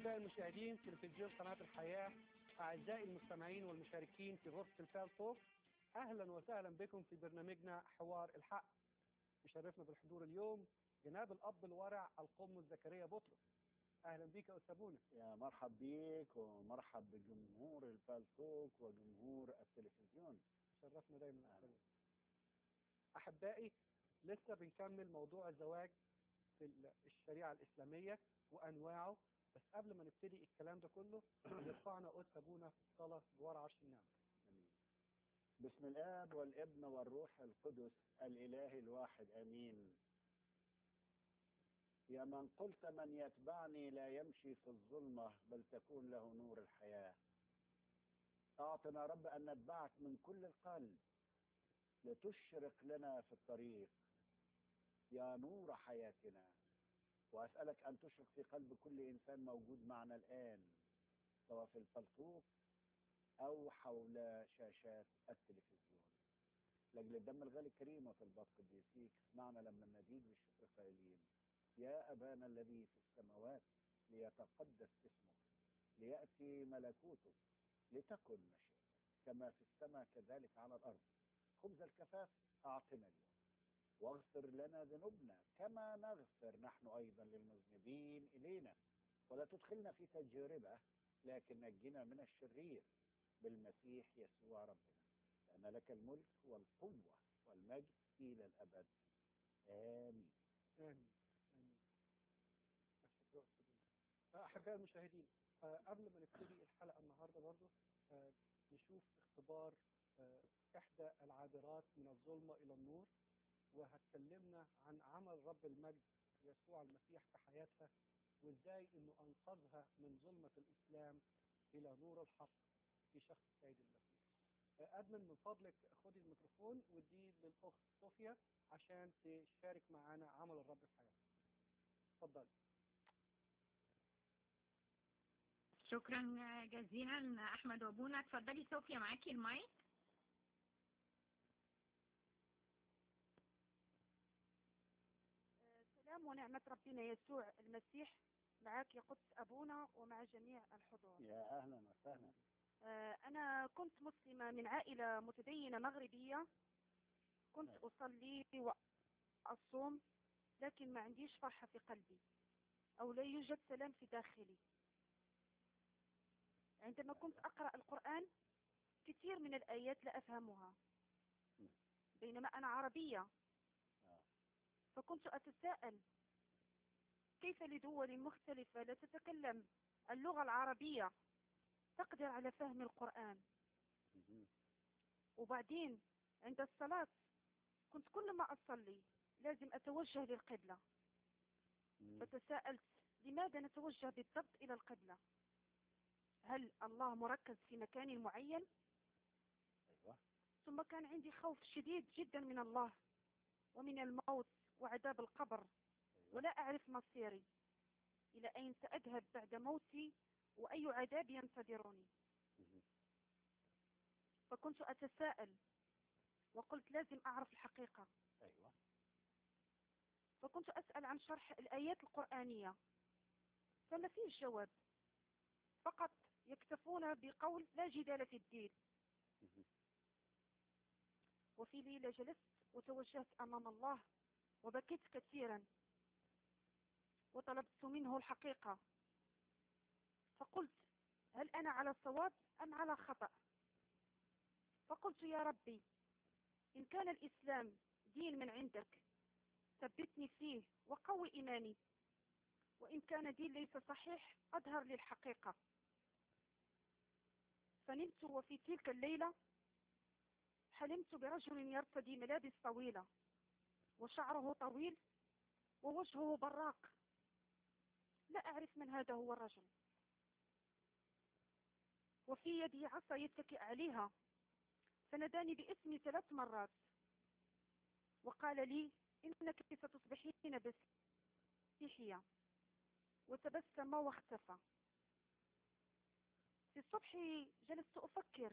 أحبائي المشاهدين تلفزيون قناة الحياة أعزائي المستمعين والمشاركين في غرفة الفال توك أهلا وسهلا بكم في برنامجنا حوار الحق يشرفنا بالحضور اليوم جناب الأب الورع القم زكريا بطرس أهلا بك يا أستاذ بونا يا مرحب بيك ومرحب بجمهور الفالتوك وجمهور التلفزيون شرفنا دايما يا أستاذ بونا. أحبائي لسه بنكمل موضوع الزواج في ال- الشريعة الإسلامية وأنواعه بس قبل ما نبتدي الكلام ده كله يرفعنا أستاذ بونا في الصلاة جوار عرش النعمة آمين. بسم الآب والابن والروح القدس الإله الواحد آمين يا من قلت من يتبعني لا يمشي في الظلمة بل تكون له نور الحياة أعطنا رب أن نتبعك من كل القلب لتشرق لنا في الطريق يا نور حياتنا وأسألك أن تشرق في قلب كل إنسان موجود معنا الآن سواء في الفلتوق أو حول شاشات التلفزيون لأجل الدم الغالي الكريم وطلبات قديسيك اسمعنا لما نديد بالشكر قائلين يا أبانا الذي في السماوات ليتقدس اسمك ليأتي ملكوتك لتكن مشيئتك كما في السماء كذلك على الأرض خبز الكفاف أعطنا اليوم واغفر لنا ذنوبنا كما نغفر نحن أيضا للمذنبين إلينا ولا تدخلنا في تجربة لكن نجنا من الشرير بالمسيح يسوع ربنا لأن لك الملك والقوة والمجد إلى الأبد آمين آمين آمين أشكر يا أستاذ بونا. أحبائي المشاهدين آه، قبل ما نبتدي الحلقة النهاردة برضو آه، نشوف اختبار آه، إحدى العابرات من الظلمة إلى النور وهتكلمنا عن عمل رب المجد يسوع المسيح في حياتها وإزاي إنه أنقذها من ظلمة الإسلام إلى نور الحق في شخص السيد المسيح. آه، أدمن من فضلك خدي الميكروفون ودي للأخت صوفيا عشان تشارك معانا عمل الرب في حياتها. اتفضل. شكرا جزيلا احمد وابونا اتفضلي صوفيا معاكي المايك سلام ونعمة ربنا يسوع المسيح معك يا قدس أبونا ومع جميع الحضور يا أهلا وسهلا آه، أنا كنت مسلمة من عائلة متدينة مغربية كنت نعم. أصلي وأصوم لكن ما عنديش فرحة في قلبي أو لا يوجد سلام في داخلي عندما كنت أقرأ القرآن كثير من الآيات لا أفهمها نعم. بينما أنا عربية آه. فكنت أتساءل كيف لدول مختلفة لا تتكلم اللغة العربية تقدر على فهم القرآن مهم. وبعدين عند الصلاة كنت كل ما أصلي لازم أتوجه للقبلة مم. فتساءلت لماذا نتوجه بالضبط إلى القبلة هل الله مركز في مكان معين أيوة ثم كان عندي خوف شديد جدا من الله ومن الموت وعذاب القبر أيوة ولا أعرف مصيري إلى أين سأذهب بعد موتي وأي عذاب ينتظرني مهم. فكنت أتساءل وقلت لازم أعرف الحقيقة أيوة فكنت أسأل عن شرح الآيات القرآنية فما فيش جواب فقط يكتفون بقول لا جدال في الدين مهم. وفي ليلة جلست وتوجهت أمام الله وبكيت كثيرا وطلبت منه الحقيقة فقلت هل أنا على صواب أم على خطأ فقلت يا ربي إن كان الإسلام دين من عندك ثبتني فيه وقوي إيماني وإن كان دين ليس صحيح أظهر لي الحقيقة فنمت وفي تلك الليلة حلمت برجل يرتدي ملابس طويلة وشعره طويل ووجهه براق لا أعرف من هذا هو الرجل وفي يدي عصا يتكئ عليها فناداني باسمي ثلاث مرات وقال لي إنك ستصبحين مسيحية وتبسم واختفى في الصبح جلست أفكر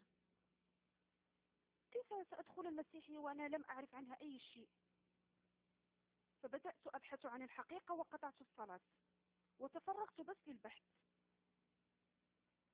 كيف سأدخل المسيحية وأنا لم أعرف عنها أي شيء فبدأت أبحث عن الحقيقة وقطعت الصلاة وتفرغت بس للبحث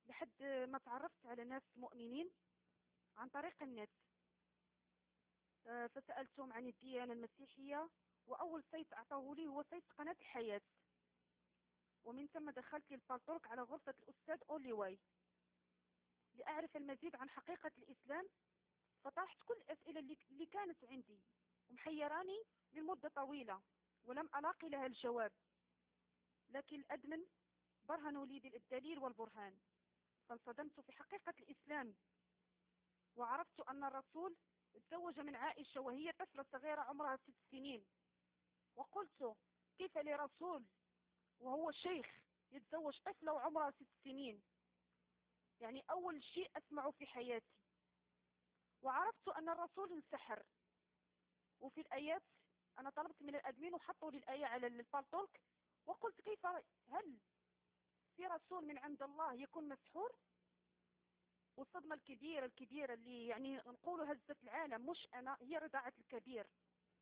لحد ما تعرفت على ناس مؤمنين عن طريق النت آه، فسألتهم عن الديانة المسيحية وأول سيت أعطوه لي هو سيت قناة الحياة ومن ثم دخلت للبالتورك على غرفة الأستاذ أولي واي لأعرف المزيد عن حقيقة الإسلام فطرحت كل الأسئلة اللي اللي كانت عندي ومحيراني لمدة طويلة ولم ألاقي لها الجواب لكن الأدمن برهنوا لي بالدليل والبرهان فانصدمت في حقيقة الإسلام وعرفت أن الرسول تزوج من عائشة وهي طفلة صغيرة عمرها ست سنين وقلت كيف لرسول وهو شيخ يتزوج طفلة وعمرها ست سنين يعني أول شيء أسمعه في حياتي وعرفت أن الرسول انسحر وفي الآيات أنا طلبت من الأدمين وحطوا لي الآية على البالتولك وقلت كيف هل في رسول من عند الله يكون مسحور والصدمة الكبيرة الكبيرة اللي يعني نقول هزت العالم مش أنا هي رضاعة الكبير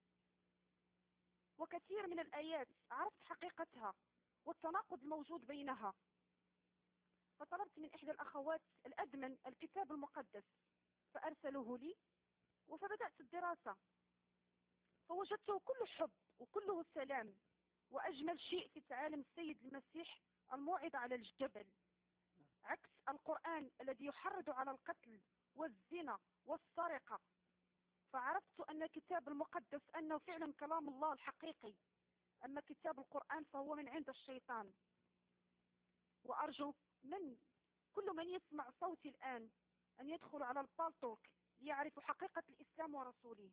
وكثير من الآيات عرفت حقيقتها والتناقض الموجود بينها فطلبت من إحدى الأخوات الأدمن الكتاب المقدس فأرسله لي وفبدأت الدراسة فوجدته كله حب وكله سلام وأجمل شيء في تعاليم السيد المسيح الموعظة على الجبل عكس القرآن الذي يحرض على القتل والزنا والسرقة فعرفت أن الكتاب المقدس أنه فعلا كلام الله الحقيقي أما كتاب القرآن فهو من عند الشيطان وأرجو من كل من يسمع صوتي الآن أن يدخل على البالتوك ليعرفوا حقيقة الإسلام ورسوله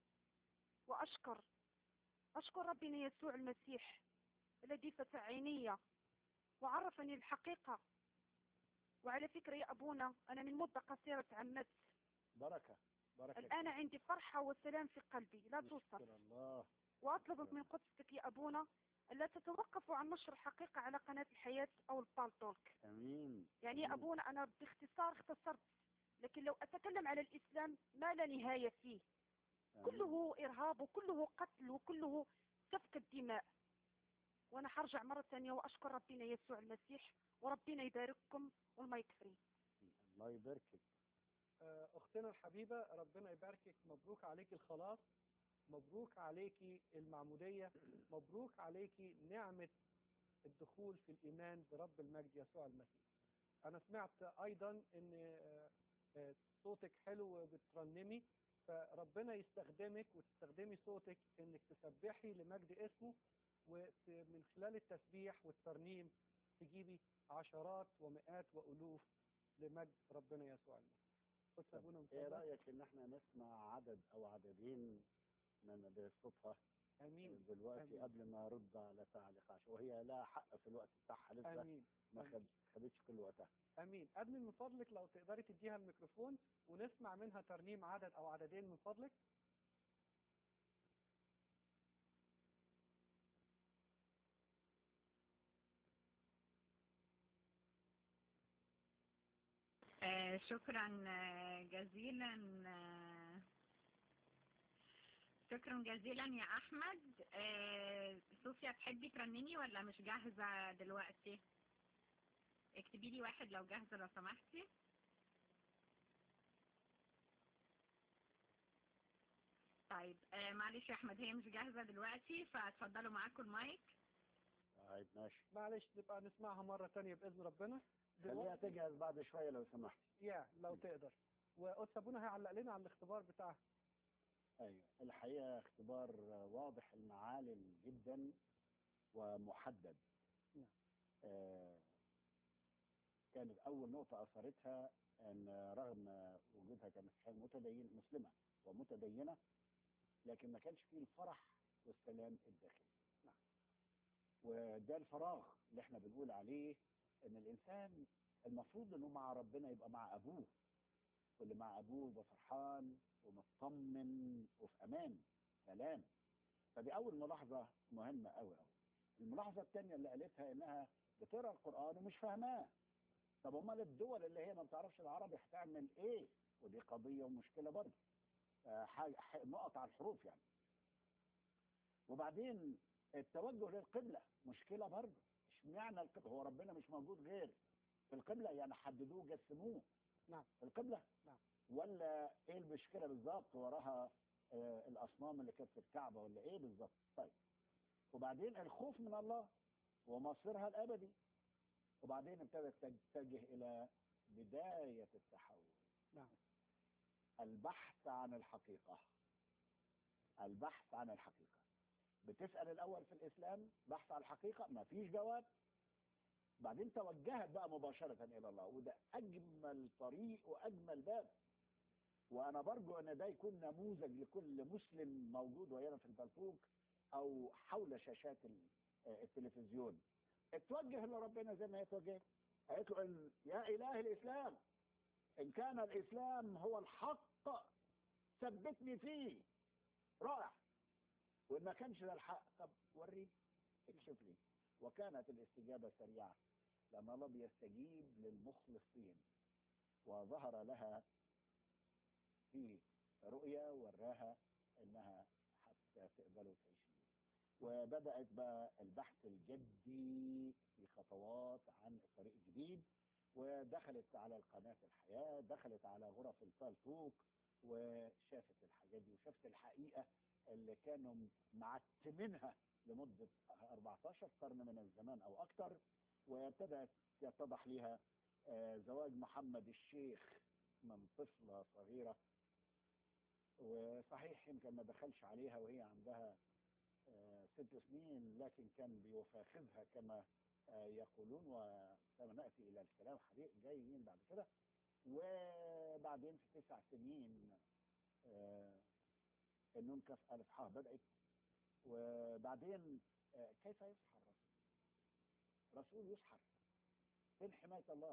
وأشكر أشكر ربنا يسوع المسيح الذي فتح عيني وعرفني الحقيقة وعلى فكرة يا أبونا أنا من مدة قصيرة تعمدت بركة بركة الآن عندي فرحة وسلام في قلبي لا توصف نشكر الله وأطلب من قدسك يا أبونا ألا تتوقفوا عن نشر الحقيقة على قناة الحياة أو البالتولك امين يعني يا أمين. أبونا أنا باختصار اختصرت لكن لو أتكلم على الإسلام ما لا نهاية فيه آمين. كله إرهاب وكله قتل وكله سفك الدماء وأنا حرجع مرة ثانية وأشكر ربنا يسوع المسيح وربنا يبارككم والما يكفري الله يباركك آه، أختنا الحبيبة ربنا يباركك مبروك عليك الخلاص مبروك عليك المعمودية مبروك عليك نعمة الدخول في الإيمان برب المجد يسوع المسيح أنا سمعت أيضا أن آه، آه، صوتك حلو وبترنمي فربنا يستخدمك وتستخدمي صوتك أنك تسبحي لمجد اسمه ومن خلال التسبيح والترنيم تجيبي عشرات ومئات وألوف لمجد ربنا يسوع المسيح قدس أبونا ايه مصطفى رأيك ان احنا نسمع عدد او عددين من بالصدفة امين دلوقتي آمين. قبل ما ارد على تعليق عشان وهي لا حق في الوقت بتاعها لسه امين ما آمين. خد- خدتش كل وقتها امين ادمن من فضلك لو تقدري تديها الميكروفون ونسمع منها ترنيم عدد او عددين من فضلك آه، شكرا آه، جزيلا آه، شكرا جزيلا يا احمد آه، صوفيا تحبي ترنمي ولا مش جاهزة دلوقتي اكتبي لي واحد لو جاهزة لو سمحتي طيب آه، معلش يا احمد هي مش جاهزة دلوقتي فاتفضلوا معاكم المايك طيب ماشي معلش نبقى نسمعها مرة تانية بإذن ربنا خليها دلوقتي تجهز بعد شوية لو سمحت يا لو تقدر وقدس ابونا هيعلق لنا على الاختبار بتاعها ايوه الحقيقة اختبار واضح المعالم جدا ومحدد نعم. آه كانت اول نقطة اثرتها ان رغم وجودها كمسيحية متدين مسلمة ومتدينة لكن ما كانش فيه الفرح والسلام الداخلي نعم. وده الفراغ اللي احنا بنقول عليه ان الانسان المفروض انه مع ربنا يبقى مع ابوه واللي مع ابوه يبقى فرحان ومطمن وفي امان سلام فدي اول ملاحظه مهمه قوي قوي الملاحظه الثانيه اللي قالتها انها بتقرا القران ومش فاهماه طب امال الدول اللي هي ما بتعرفش العربي هتعمل ايه ودي قضيه ومشكله برضه آه، حاجة- ح- نقط على الحروف يعني وبعدين التوجه للقبله مشكله برضه اشمعنى القبله هو ربنا مش موجود غير في القبلة يعني حددوه جسموه نعم. في القبلة نعم. ولا ايه المشكلة بالظبط وراها آه الأصنام اللي كانت في الكعبة ولا ايه بالظبط طيب وبعدين الخوف من الله ومصيرها الأبدي وبعدين ابتدت تتجه إلى بداية التحول نعم البحث عن الحقيقة البحث عن الحقيقة بتسأل الأول في الإسلام بحث عن الحقيقة ما فيش جواب بعدين توجهت بقى مباشرة إلى الله وده أجمل طريق وأجمل باب وأنا برجو أن ده يكون نموذج لكل مسلم موجود ويانا في الفلفوك أو حول شاشات التلفزيون اتوجه لربنا زي ما هي اتوجهت قالت له يا إله الإسلام إن كان الإسلام هو الحق ثبتني فيه رائع وإن ما كانش ده الحق طب وريني اكشف لي وكانت الاستجابة سريعة لما الله بيستجيب للمخلصين وظهر لها في رؤيا وراها انها حتى تقبلوا تعيش وبدأت بقى البحث الجدي في خطوات عن الطريق الجديد ودخلت على القناة الحياة دخلت على غرف الفالفوك وشافت الحاجات دي وشافت الحقيقة اللي كانوا معتمينها لمدة 14 قرن من الزمان أو أكثر وابتدأت يتضح لها زواج محمد الشيخ من طفلة صغيرة وصحيح يمكن ما دخلش عليها وهي عندها ست سنين لكن كان بيفاخذها كما يقولون وسنأتي إلى الكلام حديث جايين بعد كده وبعدين في تسع سنين النون كف ألف حاء بدأت وبعدين كيف يصحى الرسول رسول يسحر فين حماية الله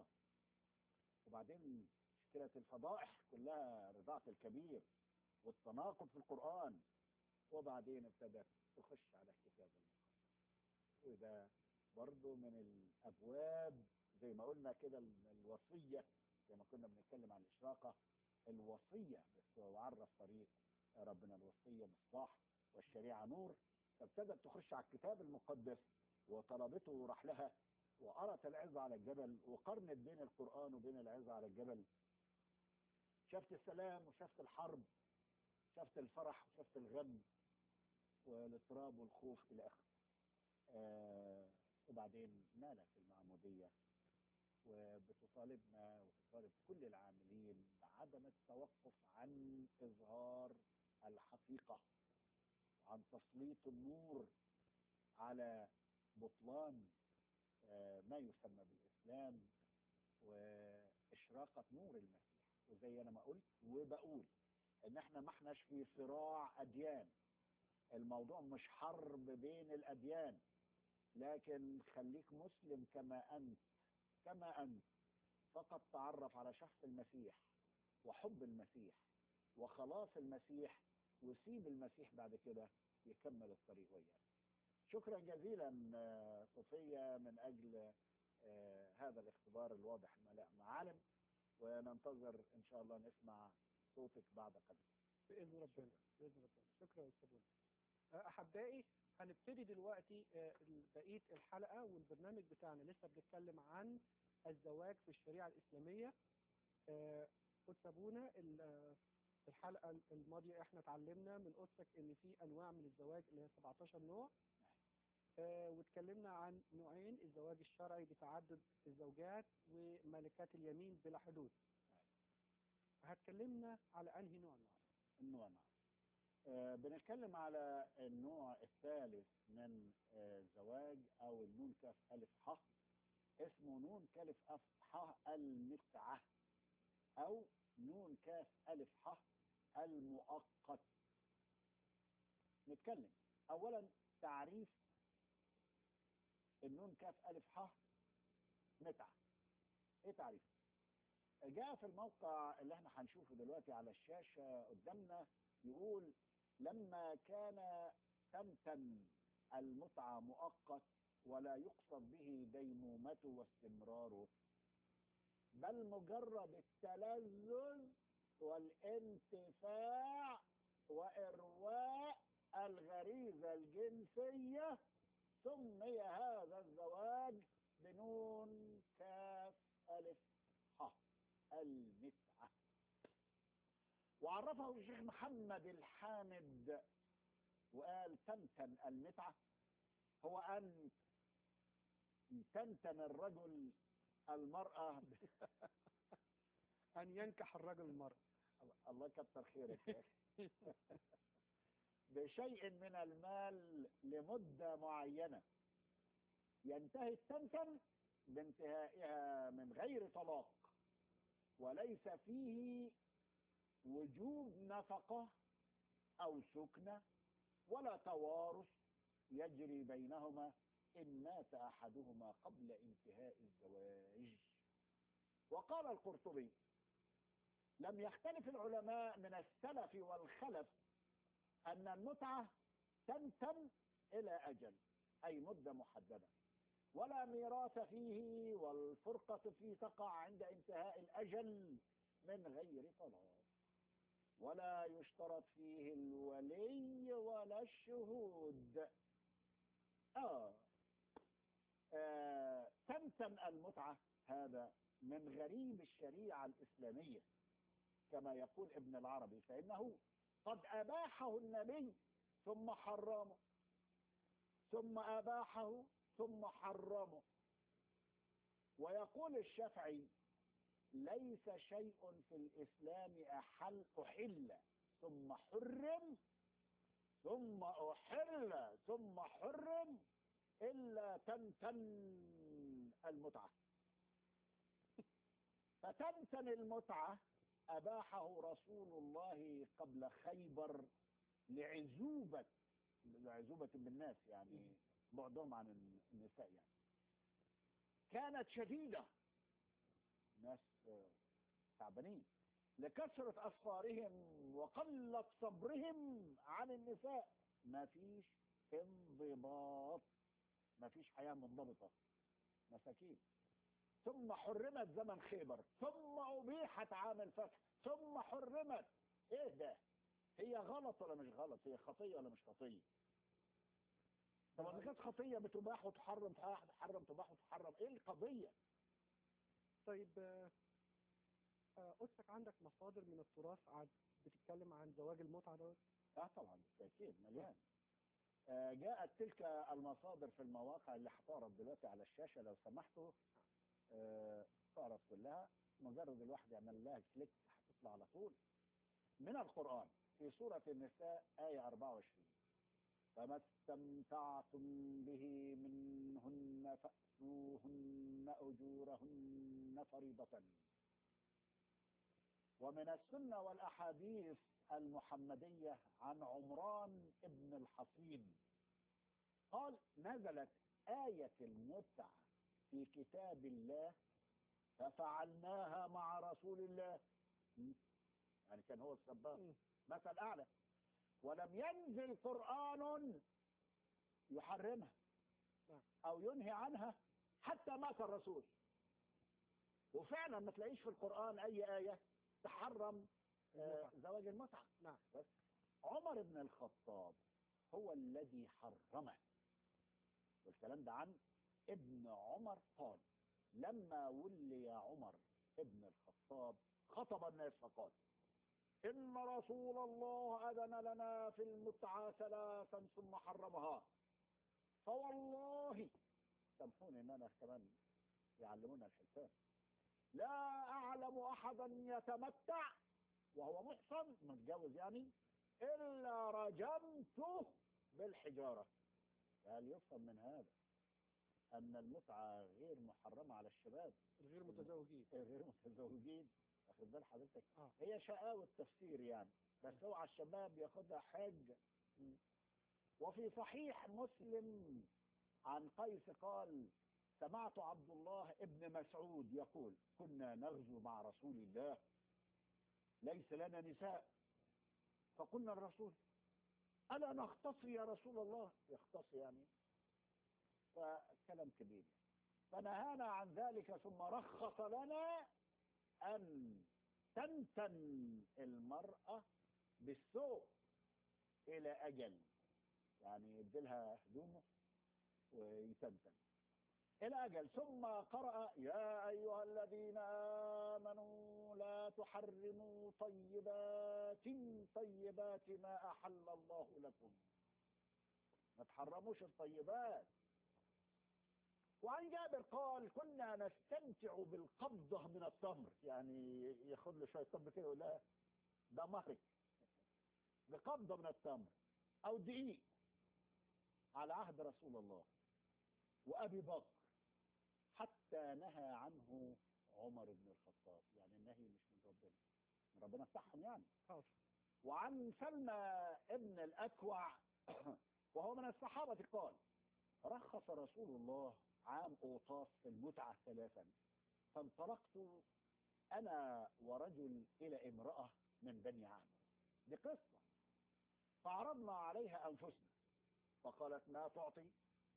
وبعدين مشكلة الفضائح كلها رضاعة الكبير والتناقض في القرآن وبعدين ابتدت تخش على الكتاب المقدس وده برضه من الأبواب زي ما قلنا كده الوصية زي ما كنا بنتكلم عن الإشراقة الوصية بس وعرف طريق ربنا الوصية مصباح والشريعة نور فابتدت تخش على الكتاب المقدس وطلبته وراح لها وقرت العظة على الجبل وقرنت بين القرآن وبين العظة على الجبل شفت السلام وشفت الحرب شفت الفرح وشفت الغم والاضطراب والخوف إلى آخره آه وبعدين نالت المعمودية وبتطالبنا وتطالب كل العاملين بعدم التوقف عن إظهار الحقيقة عن تسليط النور على بطلان آه ما يسمى بالإسلام وإشراقة نور المسيح وزي أنا ما قلت وبقول إن إحنا ما إحناش في صراع أديان الموضوع مش حرب بين الأديان لكن خليك مسلم كما أنت كما أنت فقط تعرف على شخص المسيح وحب المسيح وخلاص المسيح وسيب المسيح بعد كده يكمل الطريق وياك شكرا جزيلا صوفيا من أجل هذا الاختبار الواضح الملأ معالم وننتظر إن شاء الله نسمع صوتك بعد قليل بإذن ربنا بإذن ربنا شكرا يا أستاذ أحبائي هنبتدي دلوقتي بقية الحلقة والبرنامج بتاعنا لسه بنتكلم عن الزواج في الشريعة الإسلامية قدس أبونا الحلقة الماضية احنا اتعلمنا من قدسك ان في انواع من الزواج اللي هي 17 نوع واتكلمنا عن نوعين الزواج الشرعي بتعدد الزوجات وملكات اليمين بلا حدود هتكلمنا على انهي نوع النهارده النوع نعم آه بنتكلم على النوع الثالث من آه زواج او النون كاف الف ح اسمه نون كالف اف ح المتعة او نون كاف الف ح المؤقت نتكلم اولا تعريف النون كاف الف ح متعة ايه تعريف جاء في الموقع اللي احنا هنشوفه دلوقتي على الشاشة قدامنا يقول لما كان تمتم المتعة مؤقت ولا يقصد به ديمومته واستمراره بل مجرد التلذذ والانتفاع وإرواء الغريزة الجنسية سمي هذا الزواج بنون كاف ألف ح المتعة وعرفه الشيخ محمد الحامد وقال تمتن المتعة هو أن تمتن الرجل المرأة أن ينكح الرجل المرأة الله كتر خيرك يا أخي بشيء من المال لمدة معينة ينتهي التمتم بانتهائها من غير طلاق وليس فيه وجوب نفقة أو سكنة ولا توارث يجري بينهما إن مات أحدهما قبل انتهاء الزواج وقال القرطبي لم يختلف العلماء من السلف والخلف أن المتعة تنتم إلى أجل أي مدة محددة ولا ميراث فيه والفرقة فيه تقع عند انتهاء الأجل من غير طلاق ولا يشترط فيه الولي ولا الشهود آه. آه. تمتم المتعة هذا من غريب الشريعة الإسلامية كما يقول ابن العربي فإنه قد أباحه النبي ثم حرمه ثم أباحه ثم حرمه ويقول الشافعي ليس شيء في الإسلام أحل أحل ثم حرم ثم أحل ثم حرم إلا تمتن المتعة فتمتن المتعة أباحه رسول الله قبل خيبر لعزوبة لعزوبة بالناس يعني بعدهم عن النساء يعني كانت شديدة ناس تعبانين لكثرة أسفارهم وقلة صبرهم عن النساء ما فيش انضباط ما فيش حياة منضبطة مساكين ثم حرمت زمن خيبر ثم أبيحت عام الفتح ثم حرمت ايه ده هي غلط ولا مش غلط هي خطية ولا مش خطية طب اذا كانت خطية بتباح وتحرم تحرم تباح وتحرم ايه القضية طيب آه، آه، قدسك عندك مصادر من التراث عن بتتكلم عن زواج المتعة دوت اه طبعا بالتأكيد مليان آه جاءت تلك المصادر في المواقع اللي هتعرض دلوقتي على الشاشة لو سمحتوا آه تعرض كلها مجرد الواحد يعمل لها كليك هتطلع على طول من القرآن في سورة النساء آية 24 فما استمتعتم به منهن فأتوهن أجورهن فريضة ومن السنة والأحاديث المحمدية عن عمران ابن الحصين قال نزلت آية المتعة في كتاب الله ففعلناها مع رسول الله يعني كان هو السباق مم. مثل أعلى ولم ينزل قرآن يحرمها نعم. أو ينهي عنها حتى مات الرسول وفعلا ما تلاقيش في القرآن أي آية تحرم آه، المتعة. زواج المتعة نعم بس عمر بن الخطاب هو الذي حرمه والكلام ده عن ابن عمر قال لما ولي عمر ابن الخطاب خطب الناس فقال إن رسول الله أذن لنا في المتعة ثلاثا ثم حرمها فوالله سامحوني إن أنا كمان يعلمونا الحساب لا أعلم أحدا يتمتع وهو محصن متجوز يعني إلا رجمته بالحجارة هل يفهم من هذا أن المتعة غير محرمة على الشباب غير متزوجين غير متزوجين واخد بال حضرتك آه. هي شقاوة تفسير يعني بس اوعى الشباب ياخدها حج وفي صحيح مسلم عن قيس قال سمعت عبد الله ابن مسعود يقول كنا نغزو مع رسول الله ليس لنا نساء فقلنا الرسول ألا نختصي يا رسول الله يختصي يعني فكلام كبير فنهانا عن ذلك ثم رخص لنا أن تمتن المرأة بالسوق إلى أجل يعني يديلها هدومه ويتمتن إلى أجل ثم قرأ يا أيها الذين آمنوا لا تحرموا طيبات طيبات ما أحل الله لكم ما تحرموش الطيبات وعن جابر قال كنا نستمتع بالقبضة من التمر يعني ياخد له شوية تمر كده يقول لها ده مهرك بقبضة من التمر أو دقيق على عهد رسول الله وأبي بكر حتى نهى عنه عمر بن الخطاب يعني النهي مش من ربنا من ربنا بتاعهم يعني خلاص وعن سلمى ابن الأكوع وهو من الصحابة قال رخص رسول الله عام أوطاس في المتعة ثلاثا فانطلقت أنا ورجل إلى امرأة من بني عامر دي قصة فعرضنا عليها أنفسنا فقالت ما تعطي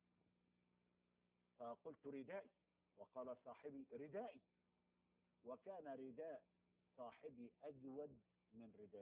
فقلت ردائي وقال صاحبي ردائي وكان رداء صاحبي أجود من ردائي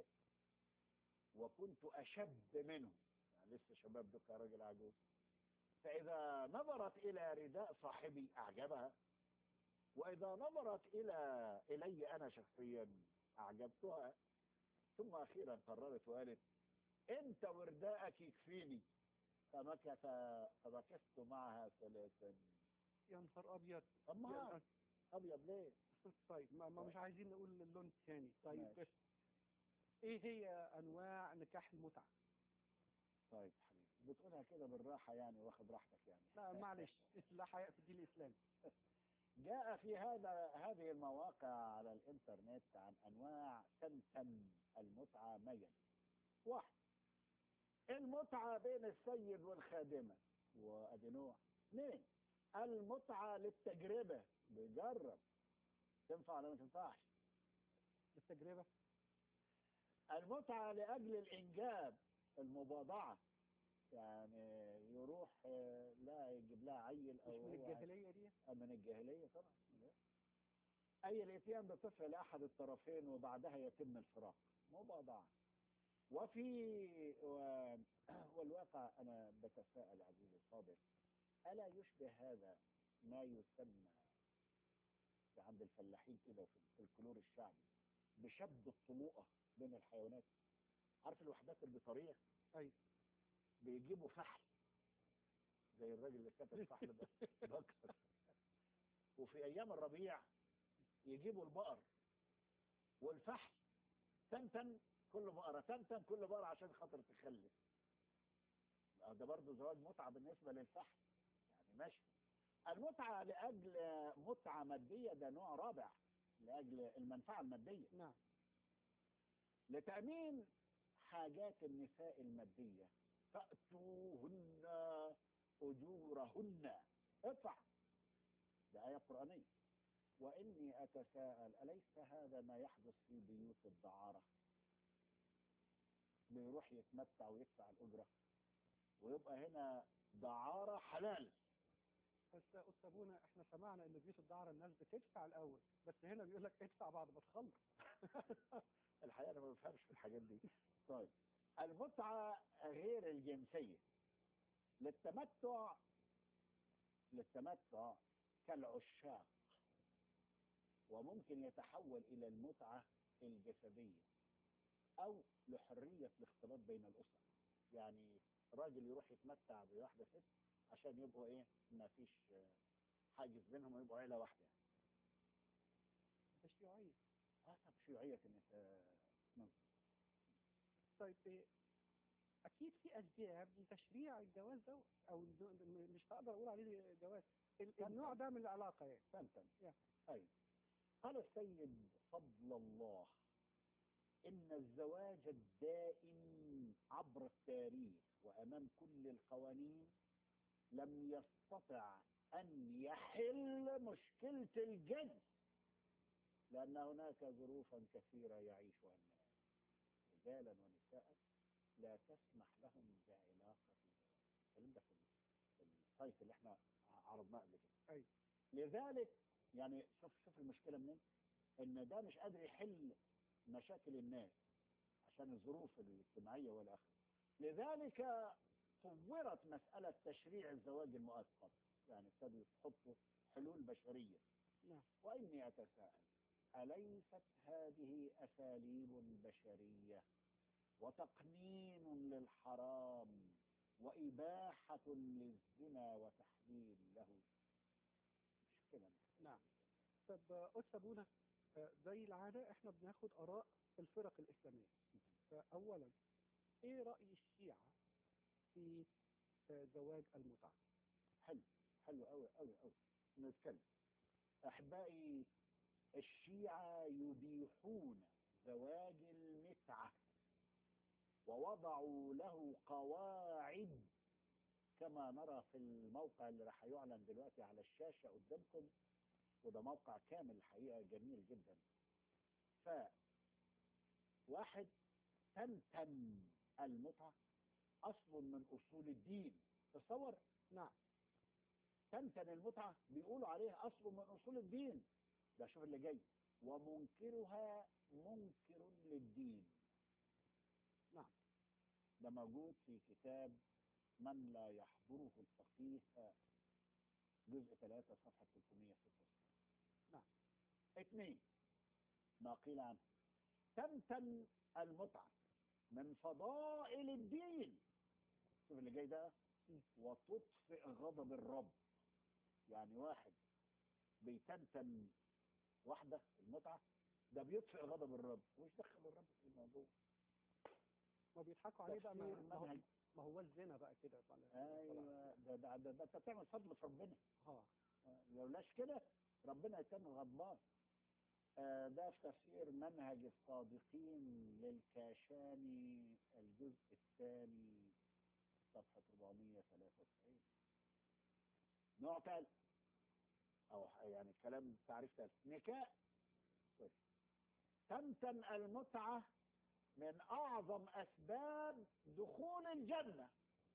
وكنت أشب منه يعني لسه شباب دك يا راجل عجوز فإذا نظرت إلى رداء صاحبي أعجبها وإذا نظرت إلى إلي أنا شخصيا أعجبتها ثم أخيرا قررت وقالت أنت ورداءك يكفيني فمكث فمكثت معها ثلاثا يا نهار ابيض أما يا- أبيض ليه؟ طيب ما, ما مش عايزين نقول اللون الثاني طيب ماشي. بس ايه هي انواع نكاح المتعه طيب حبيبي بتقولها كده بالراحة يعني واخد راحتك يعني لا معلش لا حياء في الدين الاسلامي جاء في هذا هذه المواقع على الانترنت عن انواع تمتم المتعه ميل واحد المتعه بين السيد والخادمه وادي نوع اثنين المتعه للتجربه بيجرب تنفع ولا ما تنفعش التجربه المتعه لاجل الانجاب المباضعه يعني يروح آه، لا يجيب لها عيل مش او من هو عايز- الجاهليه دي من الجاهلية طبعا أي الإتيان بطفل لأحد الطرفين وبعدها يتم الفراق مباضعة وفي و... والواقع أنا بتساءل عزيزي الفاضل ألا يشبه هذا ما يسمى عند الفلاحين كده في في الكلور الشعبي بشد الطلوقة بين الحيوانات عارف الوحدات البطارية أيوة. بيجيبوا فحل زي الراجل اللي كتب فحل ده بكر وفي ايام الربيع يجيبوا البقر والفحل تنتن كل بقرة تنتن كل بقرة عشان خاطر تخلف آه ده برضه زواج متعة بالنسبة للفحل يعني ماشي المتعة لأجل متعة مادية ده نوع رابع لأجل المنفعة المادية نعم لتأمين حاجات النساء المادية فأتوهن أجورهن ادفع ده آية قرآنية وإني أتساءل أليس هذا ما يحدث في بيوت الدعارة بيروح يتمتع ويدفع الأجرة ويبقى هنا دعارة حلال بس أستاذونا احنا سمعنا ان بيوت الدعارة الناس بتدفع الاول بس هنا بيقول لك ادفع بعد ما تخلص الحقيقة أنا ما بفهمش في الحاجات دي طيب المتعة غير الجنسية للتمتع للتمتع كالعشاق وممكن يتحول إلى المتعة الجسدية أو لحرية الاختلاط بين الأسر يعني راجل يروح يتمتع بواحدة ست عشان يبقوا إيه ما فيش آه، حاجز بينهم ويبقوا عيلة واحدة تشريعية اه طب شيوعية النساء طيب إيه، اكيد في اسباب لتشريع الجواز ده او النوع- مش هقدر اقول عليه جواز ال- النوع ده من العلاقة يعني تمتم يا. أي قال السيد فضل الله إن الزواج الدائم عبر التاريخ وأمام كل القوانين لم يستطع أن يحل مشكلة الجنس لأن هناك ظروفا كثيرة يعيشها الناس رجالا ونساء لا تسمح لهم بعلاقة الكلام ده في في السايت اللي احنا عرضناه قبل كده أي. لذلك يعني شوف شوف المشكلة منين ان ده مش قادر يحل مشاكل الناس عشان الظروف الاجتماعية والآخر لذلك صورت مسألة تشريع الزواج المؤقت يعني ابتدوا يحطوا حلول بشرية نعم. وإني أتساءل أليست هذه أساليب بشرية وتقنين للحرام وإباحة للزنا وتحليل له مش كده نعم طب آه، أستاذ أبونا آه، زي العادة احنا بناخد آراء الفرق الإسلامية فأولا إيه رأي الشيعة في آه، زواج المتعة؟ حلو حلو قوي قوي قوي نتكلم احبائي الشيعة يبيحون زواج المتعة ووضعوا له قواعد كما نرى في الموقع اللي راح يعلن دلوقتي على الشاشة قدامكم وده موقع كامل الحقيقة جميل جدا ف واحد تمتم المتعة أصل من أصول الدين تصور نعم تمتن المتعة بيقولوا عليها أصل من أصول الدين ده شوف اللي جاي ومنكرها منكر للدين نعم. ده موجود في كتاب من لا يحضره الفقيه جزء 3 صفحة 366 نعم. اثنين ما قيل عنه تمتن المتعة من فضائل الدين شوف اللي جاي ده م. وتطفئ غضب الرب يعني واحد بيتنتن واحدة المتعة ده بيطفئ غضب الرب وش دخل الرب في الموضوع ما بيضحكوا عليه بقى ما تفسير ما هو, منهج. ما هو الزنا بقى كده طبعا ايوه ده ده ده, ده انت بتعمل فضل في ربنا ها لولاش كده ربنا يكون غضبان آه، ده في تفسير منهج الصادقين للكاشاني الجزء الثاني صفحة 493 نوع ثالث أو ح- يعني كلام تعريف ثالث نكاء سوري. تمتن المتعة من أعظم أسباب دخول الجنة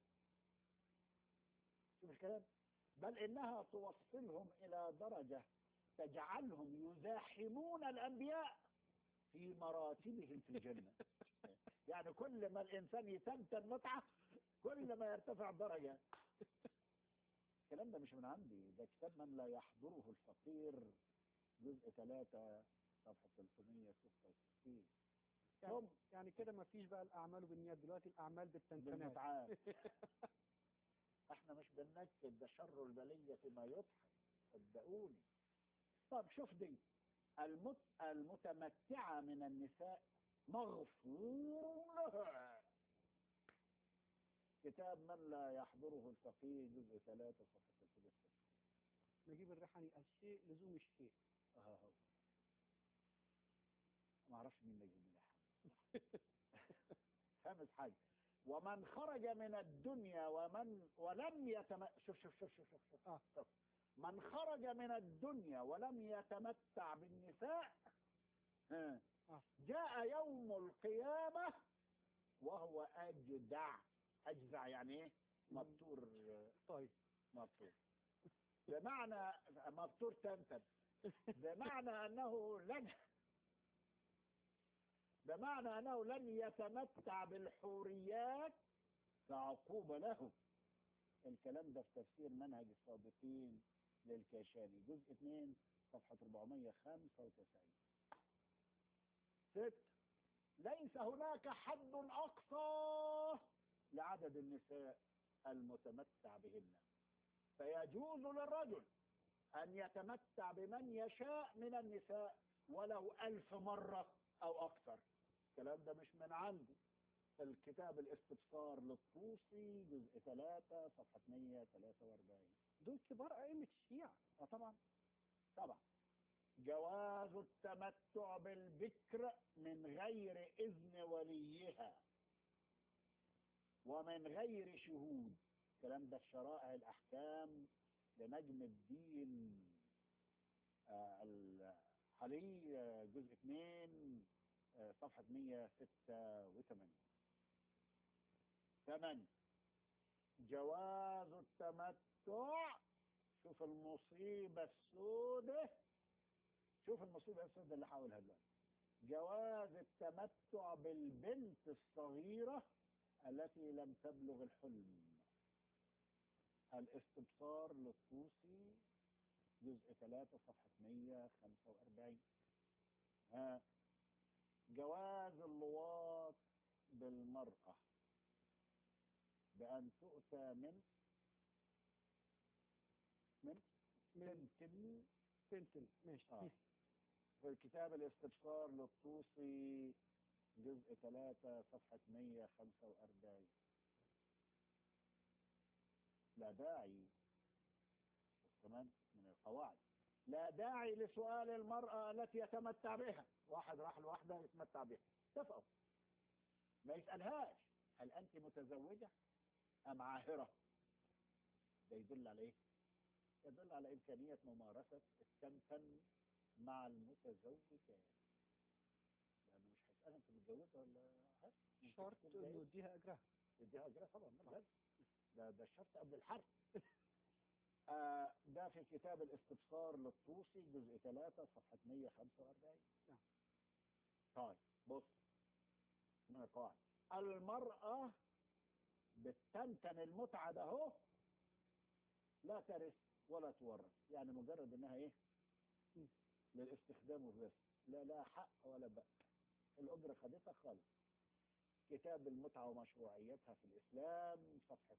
شوف الكلام بل إنها توصلهم إلى درجة تجعلهم يزاحمون الأنبياء في مراتبهم في الجنة يعني كل ما الإنسان يتمتن متعة كل ما يرتفع درجة الكلام ده مش من عندي ده كتاب من لا يحضره الفقير جزء 3 صفحة 366 يعني, ثم يعني كده ما فيش بقى الأعمال بالنيات دلوقتي الأعمال بالتنتنات بالمتعات احنا مش بننكد ده شر البلية ما يضحك صدقوني طب شوف دي المت... المتمتعة من النساء مغفور لها كتاب من لا يحضره الفقيه جزء 3 صفحة 3 نجيب الريحاني الشيء لزوم الشيء اهو ما اعرفش مين نجيب اللحم خامس حاجة ومن خرج من الدنيا ومن ولم يتم شوف شوف شوف شوف شوف, شوف. آه. شوف. من خرج من الدنيا ولم يتمتع بالنساء ها، آه. جاء يوم القيامة وهو أجدع أجزع يعني إيه؟ مبتور طيب مبتور بمعنى مبتور تنتن بمعنى أنه لن بمعنى أنه لن يتمتع بالحوريات كعقوبة له الكلام ده في تفسير منهج الصادقين للكاشاني جزء 2 صفحة 495 ست ليس هناك حد أقصى لعدد النساء المتمتع بهن فيجوز للرجل أن يتمتع بمن يشاء من النساء ولو ألف مرة أو أكثر الكلام ده مش من عندي في الكتاب الاستبصار للطوسي جزء 3 صفحة 143 دول كبار أئمة الشيعة اه طبعا طبعا جواز التمتع بالبكر من غير إذن وليها ومن غير شهود الكلام ده في شرائع الأحكام لنجم الدين آه، الحلي آه، جزء 2 آه، صفحة 186 ثمانية جواز التمتع شوف المصيبة السوداء شوف المصيبة السوداء اللي حاولها دلوقتي جواز التمتع بالبنت الصغيرة التي لم تبلغ الحلم الاستبصار للطوسي جزء 3 صفحة 145 ها جواز اللواط بالمرأة بأن تؤتى من من من تنتن بنتن ماشي آه. في كتاب الاستبصار للطوسي جزء 3 صفحة 145 لا داعي كمان من القواعد لا داعي لسؤال المرأة التي يتمتع بها واحد راح لواحدة يتمتع بها اتفقوا ما يسألهاش هل أنت متزوجة أم عاهرة ده يدل على إيه يدل على إمكانية ممارسة التمتم مع المتزوجات لأنه مش هيسألها أنت متجوزة ولا ها؟ ممكن شرط تكون انه جاية. يديها اجرها يديها اجرها طبعا لا لازم. ده ده الشرط قبل الحرب آه ده في كتاب الاستبصار للطوسي جزء 3 صفحة 145 نعم. طيب بص من القواعد المرأة بتمتن المتعة ده اهو لا ترث ولا تورث يعني مجرد انها ايه مم. للاستخدام والرث لا لا حق ولا بأس الأجرة خدتها خالص كتاب المتعة ومشروعيتها في الإسلام صفحة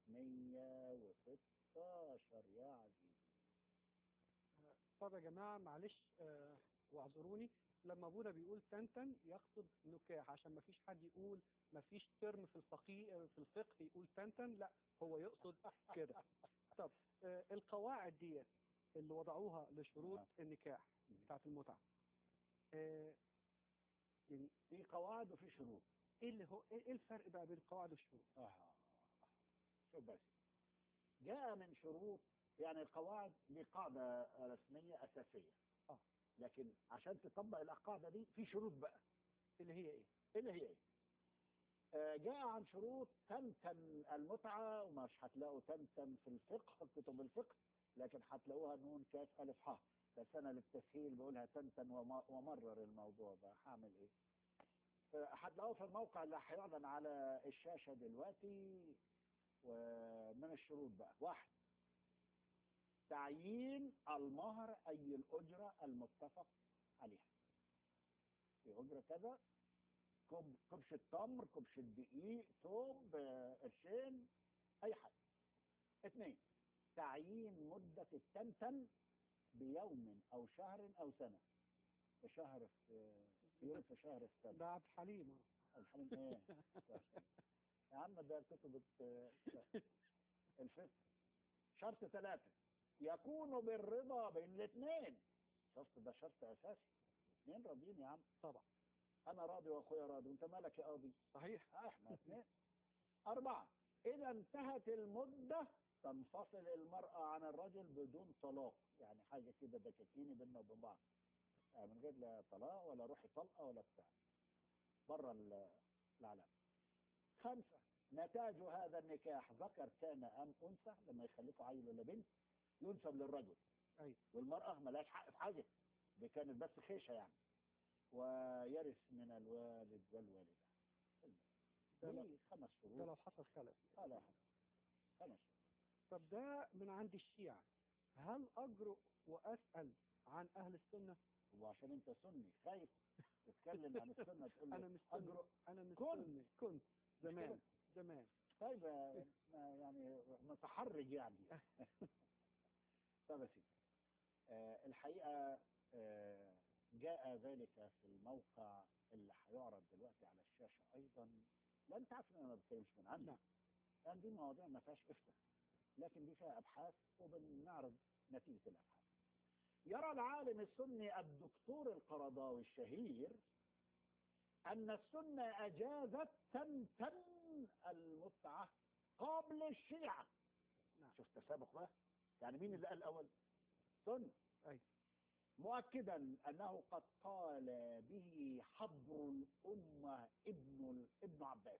116 يا عزيزي طب يا جماعه معلش آه واعذروني لما ابونا بيقول تنتن يقصد نكاح عشان ما فيش حد يقول ما فيش ترم في الفقيه في الفقه يقول تنتن لا هو يقصد كده طب آه القواعد ديت اللي وضعوها لشروط نعم. النكاح بتاعت المتعه آه يعني في قواعد وفي شروط ايه اللي هو ايه إيه الفرق بقى بين القواعد والشروط آه. شوف بس جاء من شروط يعني القواعد دي قاعدة رسمية أساسية آه. لكن عشان تطبق القاعدة دي في شروط بقى اللي هي ايه اللي هي ايه آه، جاء عن شروط تمتم المتعة ومش هتلاقوا تمتم في الفقه كتب الفقه لكن هتلاقوها نون كاف ألف ح بس أنا للتسهيل بقولها تمتم وم- ومرر الموضوع ده هعمل إيه آه، هتلاقوه في الموقع اللي هيعلن على الشاشة دلوقتي ومن الشروط بقى واحد تعيين المهر أي الأجرة المتفق عليها في أجرة كذا كوب كبشة تمر كبشة دقيق ثوب آه، قرشين أي حاجة اثنين تعيين مدة التمتم بيوم أو شهر أو سنة في شهر في في يوم في شهر السنة ده عبد الحليم آه. الحمد لله يا عم ده كتب الت- الفقه شرط ثلاثة يكون بالرضا بين الاثنين شرط ده شرط أساسي اثنين راضيين يا عم طبعا أنا راضي وأخويا راضي وأنت مالك يا قاضي صحيح آه، احنا اثنين أربعة إذا انتهت المدة تنفصل المرأة عن الرجل بدون طلاق يعني حاجة كده دكاكيني بيننا وبين بعض آه، من غير لا طلاق ولا روحي طلقة ولا بتاع بره ال- العالم خمسة نتاج هذا النكاح ذكر كان أم أنثى لما يخلفوا عيل ولا بنت ينسب للرجل أيوة. والمرأة ملهاش حق في حاجة دي كانت بس خيشة يعني ويرث من الوالد والوالدة ده لو, دي خمس ده شروط لو حصل خلف لا لا خمس شروط طب ده من عند الشيعة هل أجرؤ وأسأل عن أهل السنة وعشان انت سني خايف تتكلم عن السنة تقول لي أنا مش سني أجرؤ أنا مش كنت. سني كنت زمان كده؟ زمان طيب آه، ما يعني متحرج يعني طيب يا سيدي آه، الحقيقة آه، جاء ذلك في الموقع اللي هيعرض دلوقتي على الشاشة أيضا لا أنت عارف إن أنا ما بتكلمش من عندي نعم. لأن دي مواضيع ما فيهاش إفتاء لكن دي فيها أبحاث وبنعرض نتيجة الأبحاث يرى العالم السني الدكتور القرضاوي الشهير أن السنة أجازت تمتم المتعة قبل الشيعة نعم. شوف تسابق بقى يعني مين اللي قال الأول سنة أي. مؤكدا أنه قد قال به حبر الأمة ابن ال- ابن عباس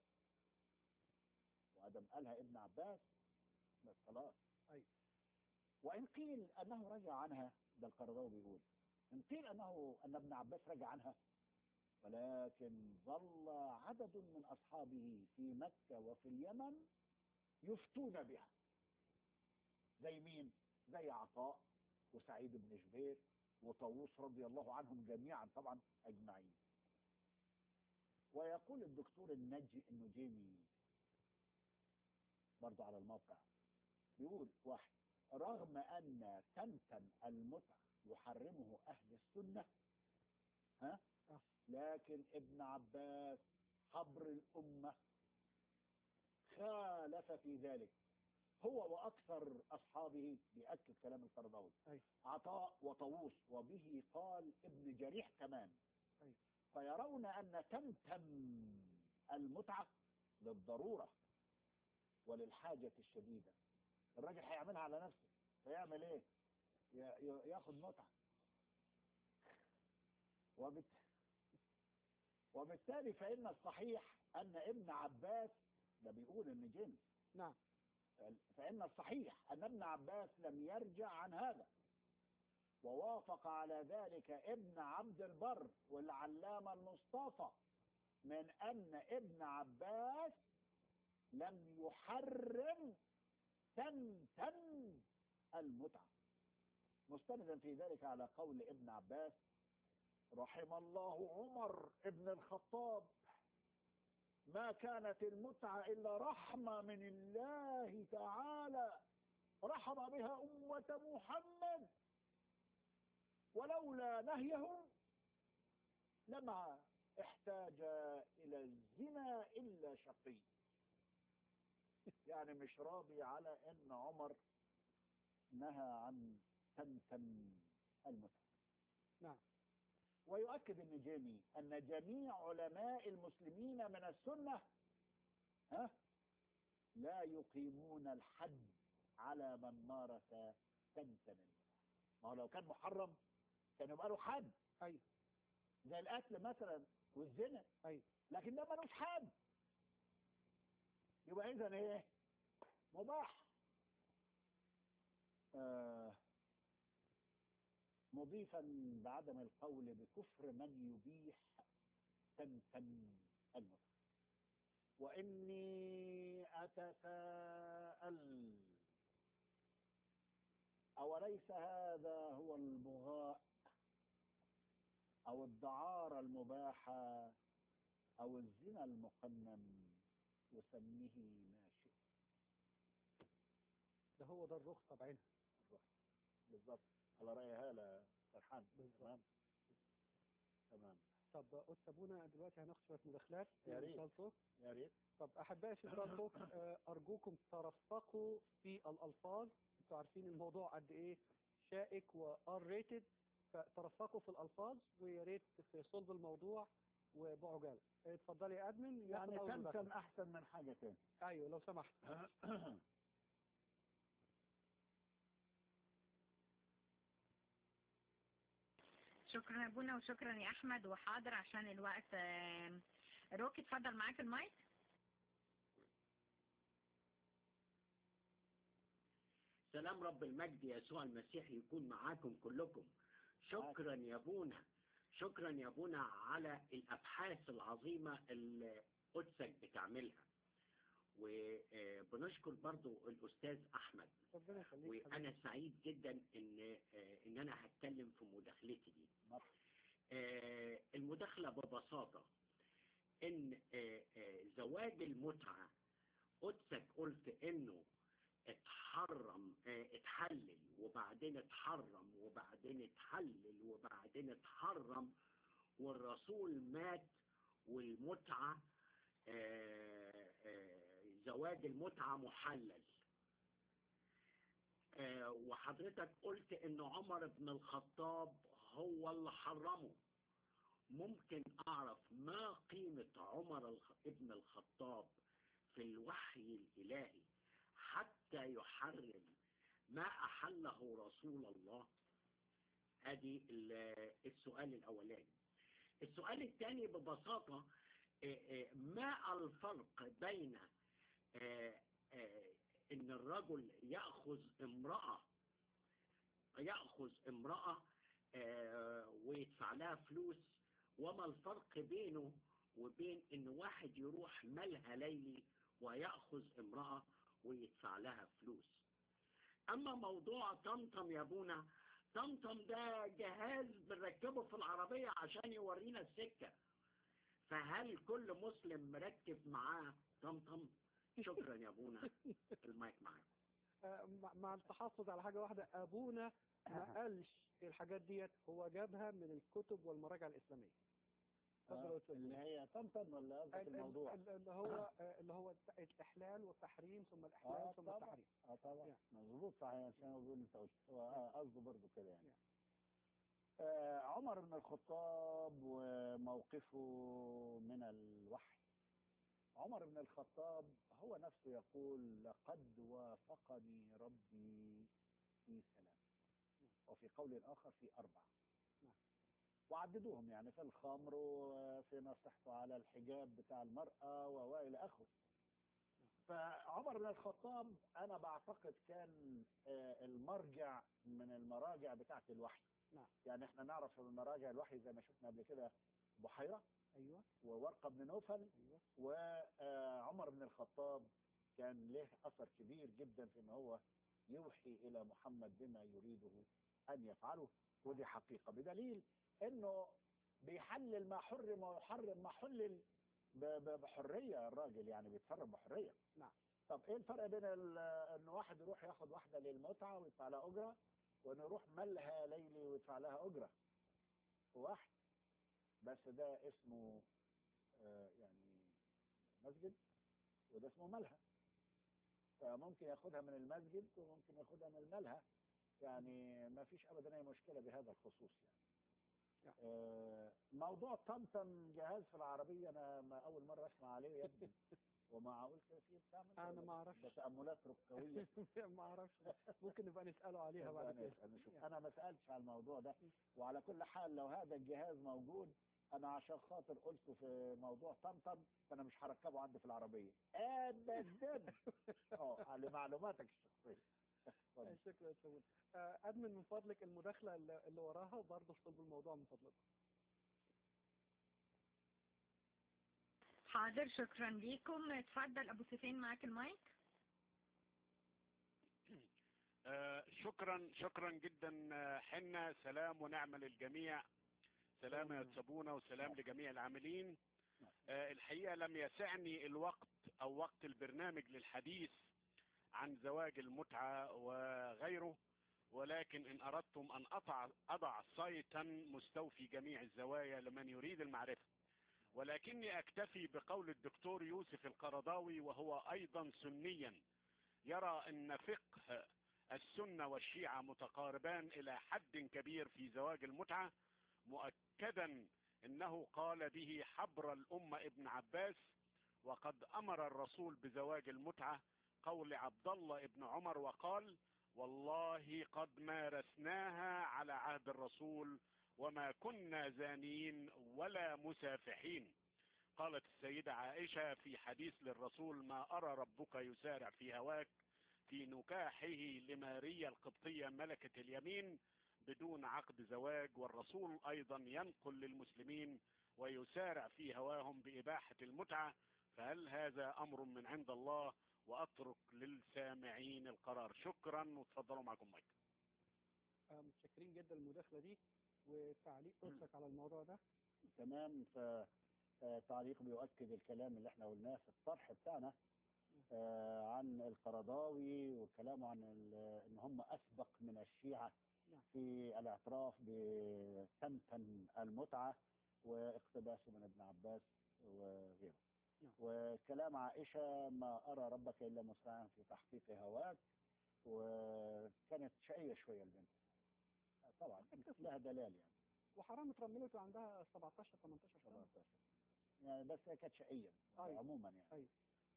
وأدم قالها ابن عباس بس خلاص أي. وإن قيل أنه رجع عنها ده القرضاوي بيقول إن قيل أنه أن ابن عباس رجع عنها ولكن ظل عدد من أصحابه في مكة وفي اليمن يفتون بها زي مين زي عطاء وسعيد بن جبير وطاووس رضي الله عنهم جميعا طبعا اجمعين ويقول الدكتور النجي النجيمي برضه على الموقع بيقول واحد رغم ان تمتم المتع يحرمه اهل السنه ها آه. لكن ابن عباس حبر الامه خالف في ذلك هو واكثر اصحابه بياكد كلام القرضاوي أي. عطاء وطاووس وبه قال ابن جريح كمان أي. فيرون ان تمتم المتعه للضروره وللحاجه الشديده الراجل هيعملها على نفسه فيعمل ايه ي- ي- ياخد متعه وبت... وبالتالي فان الصحيح ان ابن عباس ده بيقول ان جنس نعم فإن الصحيح أن ابن عباس لم يرجع عن هذا ووافق على ذلك ابن عبد البر والعلامة المصطفى من أن ابن عباس لم يحرم تمتم المتعة مستندا في ذلك على قول ابن عباس رحم الله عمر ابن الخطاب ما كانت المتعة إلا رحمة من الله تعالى رحم بها أمة محمد ولولا نهيهم لما احتاج إلى الزنا إلا شقي يعني مش راضي على أن عمر نهى عن تمتم المتعة نعم ويؤكد النجامي أن جميع علماء المسلمين من السنة ها لا يقيمون الحد على من مارس تمتم ما هو لو كان محرم كان يبقى له حد أيوة زي القتل مثلا والزنا أيوة لكن ده ملوش حد يبقى اذا ايه مباح آه مضيفا بعدم القول بكفر من يبيح تمتم المتعة وإني أتساءل أوليس هذا هو البغاء أو الدعارة المباحة أو الزنا المقنن وسميه ما شئت ده هو ده الرخصة بعينها بالظبط على رأي هالة فرحان بالظبط. تمام تمام طب أستاذ أبونا دلوقتي هناخد شوية مداخلات يا ريت. إن شاء الله. يا ريت طب أحبائي في الصوت أرجوكم ترفقوا في الألفاظ أنتوا عارفين الموضوع قد إيه شائك وار ريتد فترفقوا في الألفاظ ويا ريت في صلب الموضوع وبعجالة اتفضلي يا أدمن يعني ياخد أول تمتم مداخلة. أحسن من حاجة تاني أيوه لو سمحت شكرا يا ابونا وشكرا يا احمد وحاضر عشان الوقت آم، روكي اتفضل معاك المايك سلام رب المجد يسوع المسيح يكون معاكم كلكم شكرا يا ابونا شكرا يا ابونا على الابحاث العظيمه اللي قدسك بتعملها وبنشكر برضو الاستاذ احمد ربنا يخليك وانا سعيد جدا ان آه، ان انا هتكلم في مداخلتي دي مرحبا. آه، المداخله ببساطه ان آه، آه، زواج المتعه قدسك قلت انه اتحرم اه، اتحلل وبعدين اتحرم وبعدين اتحلل وبعدين اتحرم والرسول مات والمتعة اه، اه، زواج المتعة محلل اه، وحضرتك قلت ان عمر بن الخطاب هو اللي حرمه ممكن اعرف ما قيمة عمر الخ- ابن الخطاب في الوحي الالهي حتى يحرم ما أحله رسول الله ادي ال- السؤال الأولاني السؤال الثاني ببساطة آه، آه، ما الفرق بين آه، آه، ان الرجل يأخذ امرأة يأخذ امرأة آه، ويدفع لها فلوس وما الفرق بينه وبين ان واحد يروح ملهى ليلي ويأخذ امرأة ويدفع لها فلوس اما موضوع طمطم يا ابونا طمطم ده جهاز بنركبه في العربية عشان يورينا السكة فهل كل مسلم مركب معاه طمطم شكرا يا ابونا المايك معاك آه، مع- مع التحفظ على حاجة واحدة أبونا ما قالش الحاجات ديت هو جابها من الكتب والمراجع الإسلامية اتفضل يا أستاذ. اللي هي طمطم ولا قصدك ال- ال- الموضوع؟ ال- اللي هو آه، اللي هو الت- الإحلال والتحريم ثم الإحلال آه، ثم طبعا. التحريم اه طبعا يعني. مظبوط صحيح عشان هو بيقول انت قلت هو آه، قصده برضه كده يعني يعني. آه عمر بن الخطاب وموقفه من الوحي عمر بن الخطاب هو نفسه يقول لقد وافقني ربي في ثلاث وفي قول آخر في أربع نعم. وعددوهم يعني في الخمر وفي نصيحته على الحجاب بتاع المرأة و- وإلى آخره فعمر بن الخطاب أنا بعتقد كان آه، المرجع من المراجع بتاعة الوحي نعم. يعني احنا نعرف من مراجع الوحي زي ما شفنا قبل كده بحيرة أيوه وورقة بن نوفل أيوه وعمر بن الخطاب كان له أثر كبير جدا في ان هو يوحي إلى محمد بما يريده أن يفعله ودي حقيقة بدليل أنه بيحلل ما حرم ويحرم ما حلل ب- ب- بحرية الراجل يعني بيتصرف بحرية نعم. طب ايه الفرق بين ال- ان واحد يروح ياخد واحدة للمتعة ويدفع لها أجرة وانه يروح ملهى ليلي ويدفع لها أجرة واحد بس ده اسمه آه، يعني مسجد وده اسمه ملهى فممكن ياخدها من المسجد وممكن ياخدها من الملهى يعني ما فيش ابدا اي مشكله بهذا الخصوص يعني نعم. آه، موضوع طمطم جهاز في العربيه انا ما اول مره اسمع عليه يا ابني ومعقول كده في بتعمل أنا ولا ما أعرفش. ده تاملات ركبويه ما أعرفش ممكن نبقى نسأله عليها بعد أنا كده أنا شوف يعني. انا ما سالتش على الموضوع ده وعلى كل حال لو هذا الجهاز موجود انا عشان خاطر قلته في موضوع طمطم فانا مش هركبه عندي في العربيه ابدا اه لمعلوماتك الشخصيه اتفضل. شكرا يا أستاذ. آه، أدمن من فضلك المداخلة اللي اللي وراها وبرضه صلب الموضوع من فضلك حاضر شكرا ليكم اتفضل ابو سفين معاك المايك آه، شكرا شكرا جدا آه، حنا سلام ونعمة للجميع سلام يا سابونا وسلام لجميع العاملين آه، الحقيقة لم يسعني الوقت او وقت البرنامج للحديث عن زواج المتعة وغيره ولكن ان اردتم ان اضع اضع صيتا مستوفي جميع الزوايا لمن يريد المعرفة ولكني اكتفي بقول الدكتور يوسف القرضاوي وهو ايضا سنيا يرى ان فقه السنة والشيعة متقاربان الى حد كبير في زواج المتعة مؤكدا انه قال به حبر الامة ابن عباس وقد امر الرسول بزواج المتعة قول عبد الله ابن عمر وقال والله قد مارسناها على عهد الرسول وما كنا زانين ولا مسافحين قالت السيدة عائشة في حديث للرسول ما أرى ربك يسارع في هواك في نكاحه لماريا القبطية ملكة اليمين بدون عقد زواج والرسول أيضا ينقل للمسلمين ويسارع في هواهم بإباحة المتعة فهل هذا أمر من عند الله وأترك للسامعين القرار شكرا وتفضلوا معكم مايك آه، متشكرين جدا المداخلة دي وتعليق قدسك على الموضوع ده تمام فتعليق بيؤكد الكلام اللي احنا قلناه في الطرح بتاعنا آه، عن القرضاوي وكلامه عن ال- ان هم اسبق من الشيعة نعم. في الاعتراف بتمتم المتعة واقتباسه من ابن عباس وغيره نعم. وكلام عائشة ما أرى ربك إلا مسرعا في تحقيق هواك وكانت شقية شوية البنت طبعا لها دلال يعني وحرام اترملت وعندها 17 18 سنة 17 يعني بس هي كانت شقية أيوة. عموما يعني أيوة.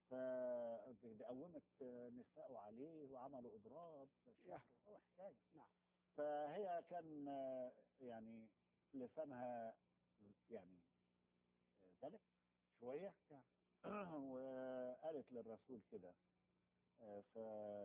فقومت نساء عليه وعملوا اضراب يا. شهر وحكايه نعم. فهي كان آه، يعني لسانها يعني ذلك شويه يا. وقالت للرسول كده آه، ف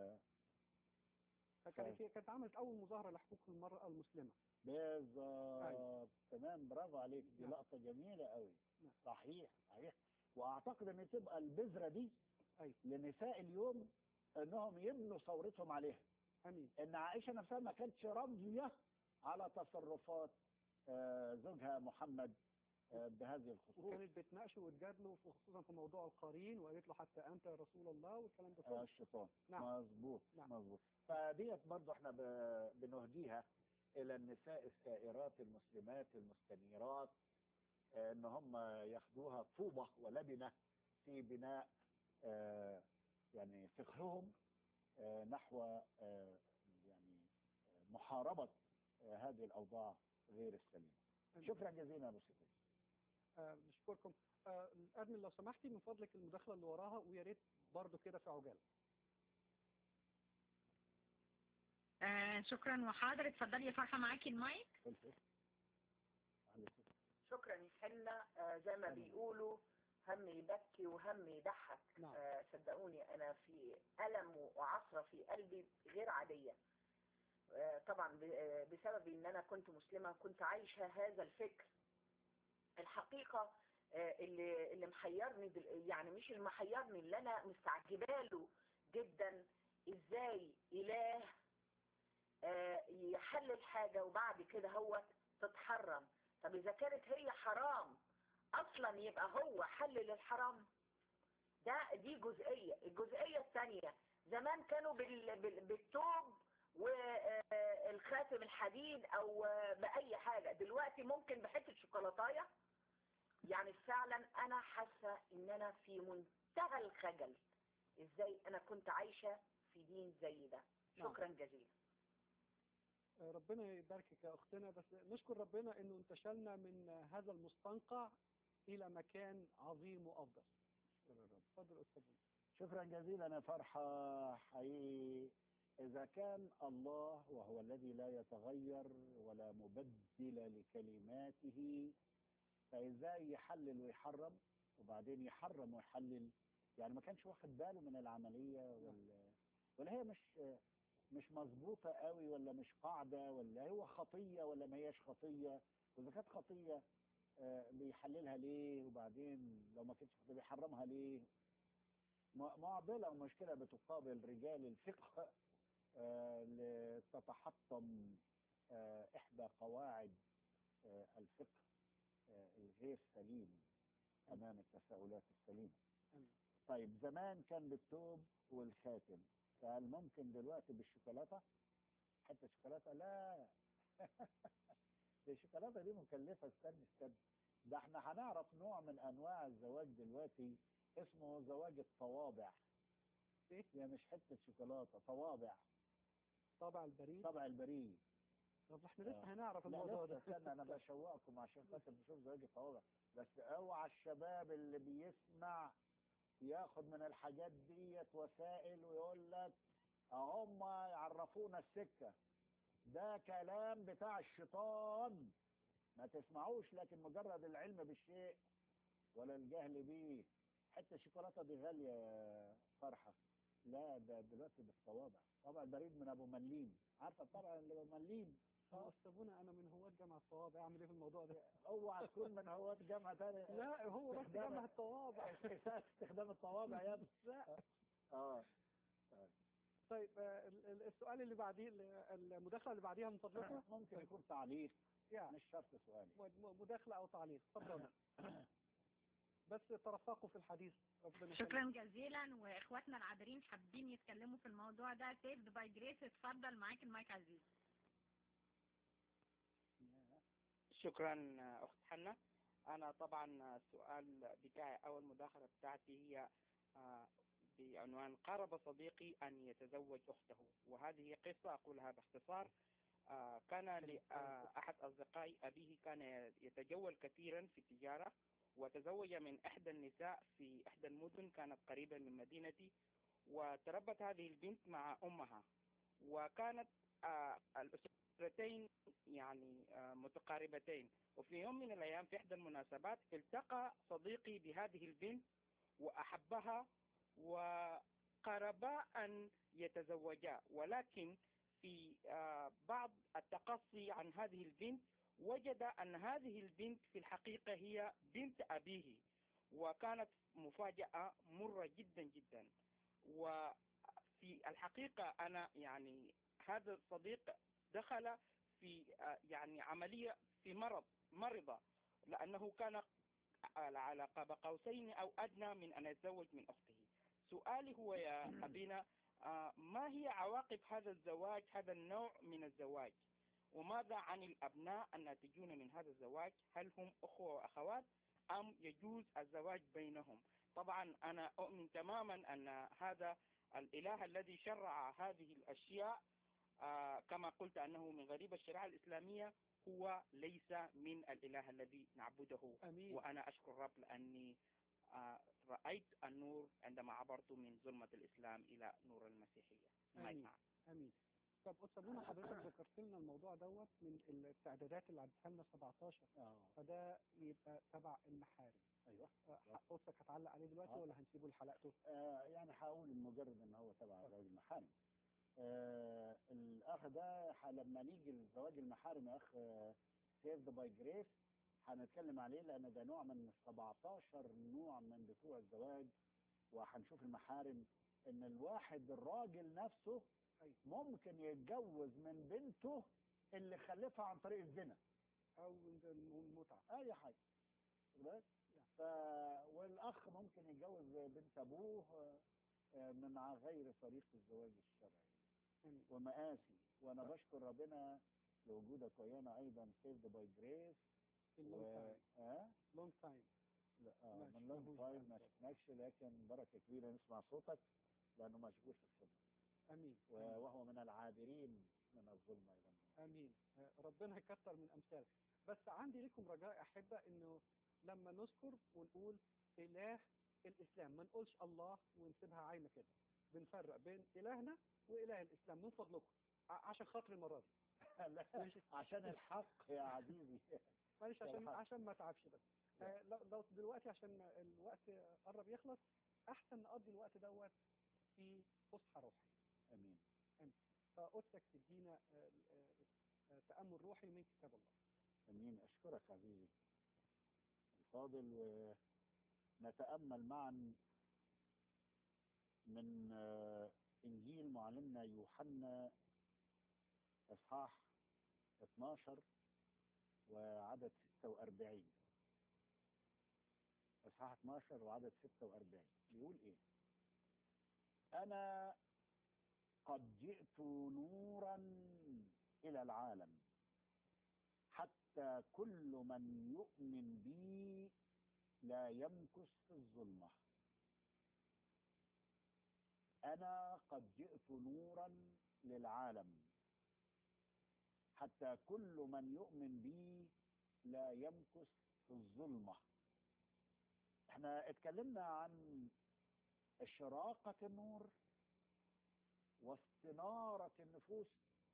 فكانت هي كانت عملت أول مظاهرة لحقوق المرأة المسلمة بالظبط تمام برافو عليك دي نعم. لقطه جميله قوي نعم. صحيح صحيح واعتقد ان تبقى البذره دي أيوة. لنساء اليوم انهم يبنوا ثورتهم عليها امين ان عائشه نفسها ما كانتش راضيه على تصرفات آه، زوجها محمد آه، بهذه الخصوص وكانت بتناقشه وتجادله خصوصا في موضوع القرين وقالت له حتى انت يا رسول الله والكلام ده آه، كله الشيطان نعم. مظبوط نعم. مظبوط فديت برضه احنا ب- بنهديها الى النساء السائرات المسلمات المستنيرات آه، ان هم ياخدوها طوبه ولبنه في بناء آه، يعني فقههم آه، نحو آه، يعني آه، محاربه آه، هذه الاوضاع غير السليمه أمين. شكرا جزيلا يا ابو سيدي آه، نشكركم آه، ادمن لو سمحتي من فضلك المداخله اللي وراها ويا ريت برضه كده في عجاله آه شكرا وحاضر اتفضلي يا فرحة معاكي المايك فلفل. على الفكرة. شكرا يا حنا آه زي ما بيقولوا هم يبكي وهم يضحك نعم. آه صدقوني انا في الم وعصره في قلبي غير عاديه آه طبعا ب- آه، بسبب ان انا كنت مسلمه كنت عايشه هذا الفكر الحقيقه آه، اللي اللي محيرني دل- يعني مش اللي محيرني اللي انا مستعجباله جدا ازاي اله آه، يحلل حاجه وبعد كده هو تتحرم طب اذا كانت هي حرام اصلا يبقى هو حلل الحرام ده دي جزئية الجزئية الثانية زمان كانوا بال بال بالثوب والخاتم الحديد او آه، باي حاجة دلوقتي ممكن بحتة شوكولاتاية يعني فعلا انا حاسة ان انا في منتهى الخجل ازاي انا كنت عايشة في دين زي ده نعم. شكرا جزيلا آه، ربنا يباركك يا اختنا بس نشكر ربنا انه انتشلنا من آه، هذا المستنقع الى مكان عظيم وافضل شكرا يا رب اتفضل استاذ شكرا جزيلا يا فرحة حقيقي إذا كان الله وهو الذي لا يتغير ولا مبدل لكلماته فإزاي يحلل ويحرم وبعدين يحرم ويحلل يعني ما كانش واخد باله من العملية ولا, ولا هي مش مش مظبوطة قوي ولا مش قاعدة ولا هو خطية ولا ما هيش خطية وإذا كانت خطية آه، بيحللها ليه وبعدين لو ما كانتش خطية بيحرمها ليه م- معضلة ومشكلة بتقابل رجال الفقه آه، لتتحطم آه، إحدى قواعد آه، الفقه آه، الغير سليم أمام التساؤلات السليمة أمين. طيب زمان كان بالثوب والخاتم فهل ممكن دلوقتي بالشوكولاتة حتى شوكولاتة لا دي الشوكولاتة دي مكلفة استنى استنى ده احنا هنعرف نوع من انواع الزواج دلوقتي اسمه زواج الطوابع إيه؟ هي مش حتة شوكولاتة طوابع طابع البريد طبع البريد طب احنا لسه آه. هنعرف لا الموضوع لسه ده استنى انا بشوقكم عشان خاطر نشوف زواج الطوابع بس اوعى الشباب اللي بيسمع ياخد من الحاجات ديت وسائل ويقول لك هم يعرفونا السكة ده كلام بتاع الشيطان ما تسمعوش لكن مجرد العلم بالشيء ولا الجهل بيه حتى الشوكولاتة دي غالية يا فرحة لا ده دلوقتي بالطوابع طبعا البريد من ابو مليم عارفه طبعا اللي ابو مليم هو استاذونا انا من هواة جامعة الطوابع اعمل ايه في الموضوع ده اوعى تكون من هواة جامعة تانية لا هو بس استخدام- جامعة الطوابع استخدام الطوابع يا ابني لا اه طيب آه، ال- ال- السؤال اللي بعديه ال- المداخلة اللي بعديها من فضلكم ممكن يكون تعليق يعني مش شرط سؤال م- مداخلة أو تعليق اتفضل بس ترفقوا في الحديث ربنا يخليك. شكرا جزيلا واخواتنا العابرين حابين يتكلموا في الموضوع ده سيفد باي جريس اتفضل معاك المايك عزيز شكرا أخت حنا أنا طبعا السؤال بتاعي أو المداخلة بتاعتي هي آه، بعنوان قرب صديقي أن يتزوج أخته وهذه قصة أقولها باختصار آه، كان لأحد أصدقائي أبيه كان يتجول كثيرا في التجارة وتزوج من إحدى النساء في إحدى المدن كانت قريبة من مدينتي وتربت هذه البنت مع أمها وكانت آه، الأسرتين يعني آه، متقاربتين وفي يوم من الأيام في إحدى المناسبات التقى صديقي بهذه البنت وأحبها وقربا أن يتزوجا ولكن في آه، بعض التقصي عن هذه البنت وجد أن هذه البنت في الحقيقة هي بنت أبيه وكانت مفاجأة مرة جدا جدا وفي الحقيقة أنا يعني هذا الصديق دخل في آه، يعني عملية في مرض مرضة لأنه كان على على قاب قوسين أو أدنى من أن يتزوج من أخته سؤالي هو يا أبينا آه، ما هي عواقب هذا الزواج هذا النوع من الزواج وماذا عن الأبناء الناتجون من هذا الزواج هل هم أخوة وأخوات أم يجوز الزواج بينهم طبعا أنا أؤمن تماما أن هذا الإله الذي شرع هذه الأشياء آه، كما قلت أنه من غريب الشريعة الإسلامية هو ليس من الإله الذي نعبده امين وأنا أشكر الرب لأني آه، رأيت النور عندما عبرت من ظلمة الإسلام إلى نور المسيحية آمين. معك. امين طب استاذنا حضرتك ذكرت لنا الموضوع دوت من التعدادات اللي عدتها لنا 17 اه فده يبقى تبع المحارم ايوه آه، قصتك هتعلق عليه دلوقتي آه. ولا هنسيبه لحلقته؟ آه يعني هقول مجرد ان هو تبع زواج المحارم آه الاخ ده ح- لما نيجي لزواج المحارم يا اخ سيفد باي جريس هنتكلم عليه لان ده نوع من 17 نوع من بتوع الزواج وهنشوف المحارم ان الواحد الراجل نفسه أيوة. ممكن يتجوز من بنته اللي خلفها عن طريق الزنا او من المتعه اي حاجه واخد بالك؟ ف... والاخ ممكن يتجوز بنت ابوه آه، من ع- غير طريق الزواج الشرعي امين ومآسي وانا بشكر ربنا لوجودك ويانا ايضا سيفد باي جريس لونج تايم اه لونج تايم لا، آه، ما من لونج شفناهوش تايم ما بقى. شفناكش لكن بركه كبيره نسمع صوتك لانه مشغول في الخدمه امين و- وهو من العابرين من الظلمه الى النور امين آه، ربنا يكتر من امثالك بس عندي لكم رجاء احبه انه لما نذكر ونقول اله الاسلام ما نقولش الله ونسيبها عايمه كده بنفرق بين الهنا واله الاسلام من فضلكم ع- عشان خاطر المره دي لا، ماشي. عشان الحق يا عزيزي معلش عشان الحق. عشان ما اتعبش بس آه، لو لو دلوقتي عشان الوقت قرب يخلص احسن نقضي الوقت دوت في فسحه روحيه امين فقدسك تدينا آه، آه، آه، تامل روحي من كتاب الله امين اشكرك عزيزي الفاضل ونتامل معا من آه، انجيل معلمنا يوحنا اصحاح 12 وعدد 46 اصحاح 12 وعدد 46 بيقول ايه انا قد جئت نورا الى العالم حتى كل من يؤمن بي لا يمكث في الظلمة أنا قد جئت نورا للعالم حتى كل من يؤمن بي لا يمكث في الظلمة احنا اتكلمنا عن إشراقة النور واستنارة النفوس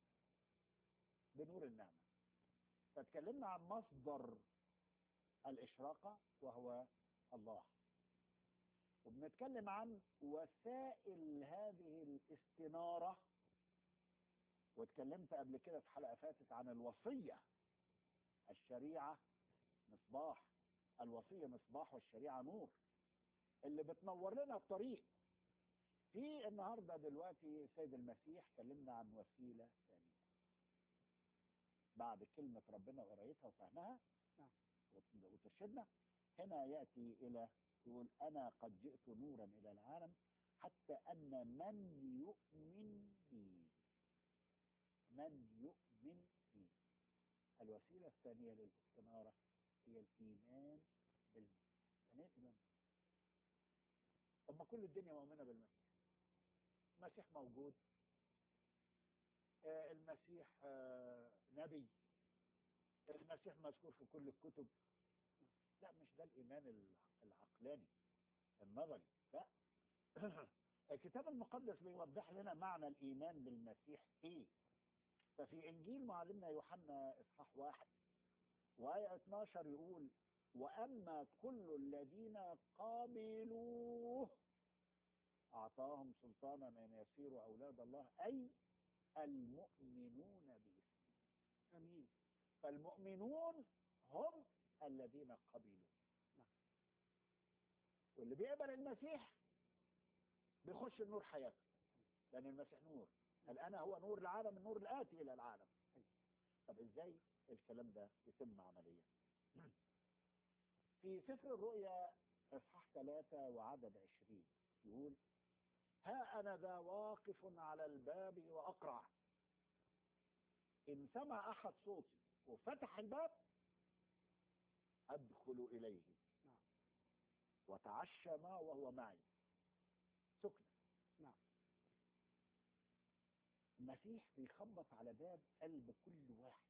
بنور النعمة فتكلمنا عن مصدر الإشراقة وهو الله وبنتكلم عن وسائل هذه الاستنارة واتكلمت قبل كده في حلقة فاتت عن الوصية الشريعة مصباح الوصية مصباح والشريعة نور اللي بتنور لنا الطريق في النهارده دلوقتي سيد المسيح كلمنا عن وسيلة ثانية بعد كلمة ربنا وقرايتها وفهمها نعم. وت- وترشدنا هنا يأتي إلى يقول أنا قد جئت نورا إلى العالم حتى أن من يؤمن بي من يؤمن بي الوسيلة الثانية للاستنارة هي الإيمان بالمسيح يعني إيه الإيمان؟ طب ما كل الدنيا مؤمنة بالمسيح المسيح موجود آه، المسيح آه، نبي المسيح مذكور في كل الكتب لا مش ده الإيمان الع- العقلاني النظري لا الكتاب المقدس بيوضح لنا معنى الإيمان بالمسيح إيه ففي إنجيل معلمنا يوحنا إصحاح واحد وآية 12 يقول وأما كل الذين قابلوه أعطاهم سلطانا أن يصيروا أولاد الله أي المؤمنون باسمه امين فالمؤمنون هم الذين قبلوا نعم. واللي بيقبل المسيح بيخش النور حياته لأن المسيح نور الآن هو نور العالم النور الآتي إلى العالم طب إزاي الكلام ده يتم عمليا في سفر الرؤيا إصحاح ثلاثة وعدد عشرين يقول ها أنا ذا واقف على الباب وأقرع إن سمع أحد صوتي وفتح الباب أدخل إليه نعم. وتعشى معه وهو معي سكنة نعم. المسيح بيخبط على باب قلب كل واحد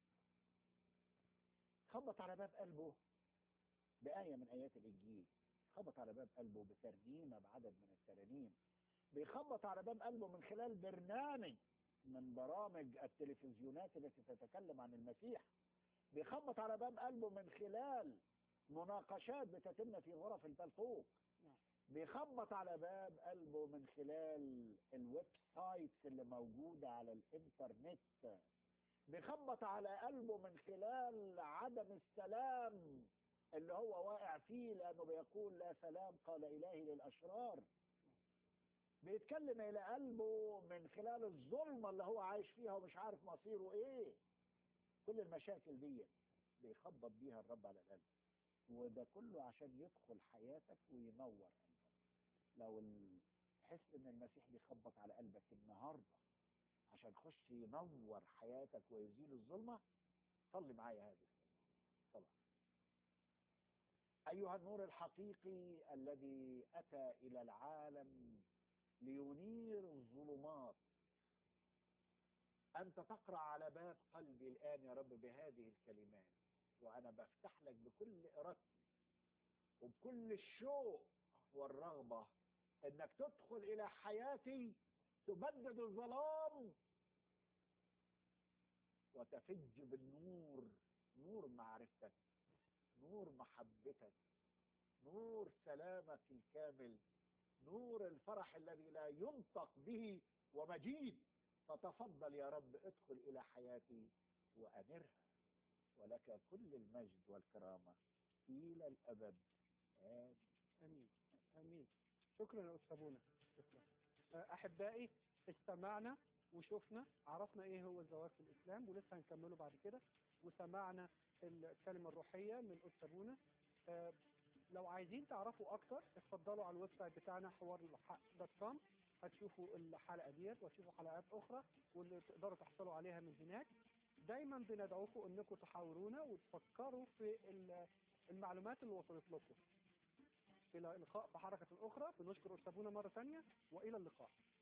خبط على باب قلبه بآية من آيات الإنجيل خبط على باب قلبه بترنيمة بعدد من الترانيم بيخبط على باب قلبه من خلال برنامج من برامج التلفزيونات التي تتكلم عن المسيح بيخبط على باب قلبه من خلال مناقشات بتتم في غرف البلفوق نعم. بيخبط على باب قلبه من خلال الويب سايتس اللي موجودة على الانترنت بيخبط على قلبه من خلال عدم السلام اللي هو واقع فيه لأنه بيقول لا سلام قال إلهي للأشرار بيتكلم إلى قلبه من خلال الظلمة اللي هو عايش فيها ومش عارف مصيره إيه كل المشاكل دي بيخبط بيها الرب على القلب وده كله عشان يدخل حياتك وينور قلبك لو ال- تحس ان المسيح بيخبط على قلبك النهارده عشان يخش ينور حياتك ويزيل الظلمه صلي معايا هذه الصلاه ايها النور الحقيقي الذي اتى الى العالم لينير الظلمات انت تقرا على باب قلبي الان يا رب بهذه الكلمات وانا بفتح لك بكل ارادتي وبكل الشوق والرغبه انك تدخل الى حياتي تبدد الظلام وتفج بالنور نور معرفتك نور محبتك نور سلامك الكامل نور الفرح الذي لا ينطق به ومجيد فتفضل يا رب ادخل الى حياتي وانرها ولك كل المجد والكرامه الى الابد آمين. امين امين شكرا يا استاذ منى شكرا آه، احبائي استمعنا وشفنا عرفنا ايه هو الزواج في الاسلام ولسه هنكمله بعد كده وسمعنا الكلمه الروحيه من استاذ منى آه، لو عايزين تعرفوا اكتر اتفضلوا على الويب سايت بتاعنا حوار الحق دوت كوم هتشوفوا الحلقه ديت وهتشوفوا حلقات اخرى واللي تقدروا تحصلوا عليها من هناك دايما بندعوكم انكم تحاورونا وتفكروا في ال- المعلومات اللي وصلت لكم الى اللقاء بحركه اخرى بنشكر استاذنا مره ثانيه والى اللقاء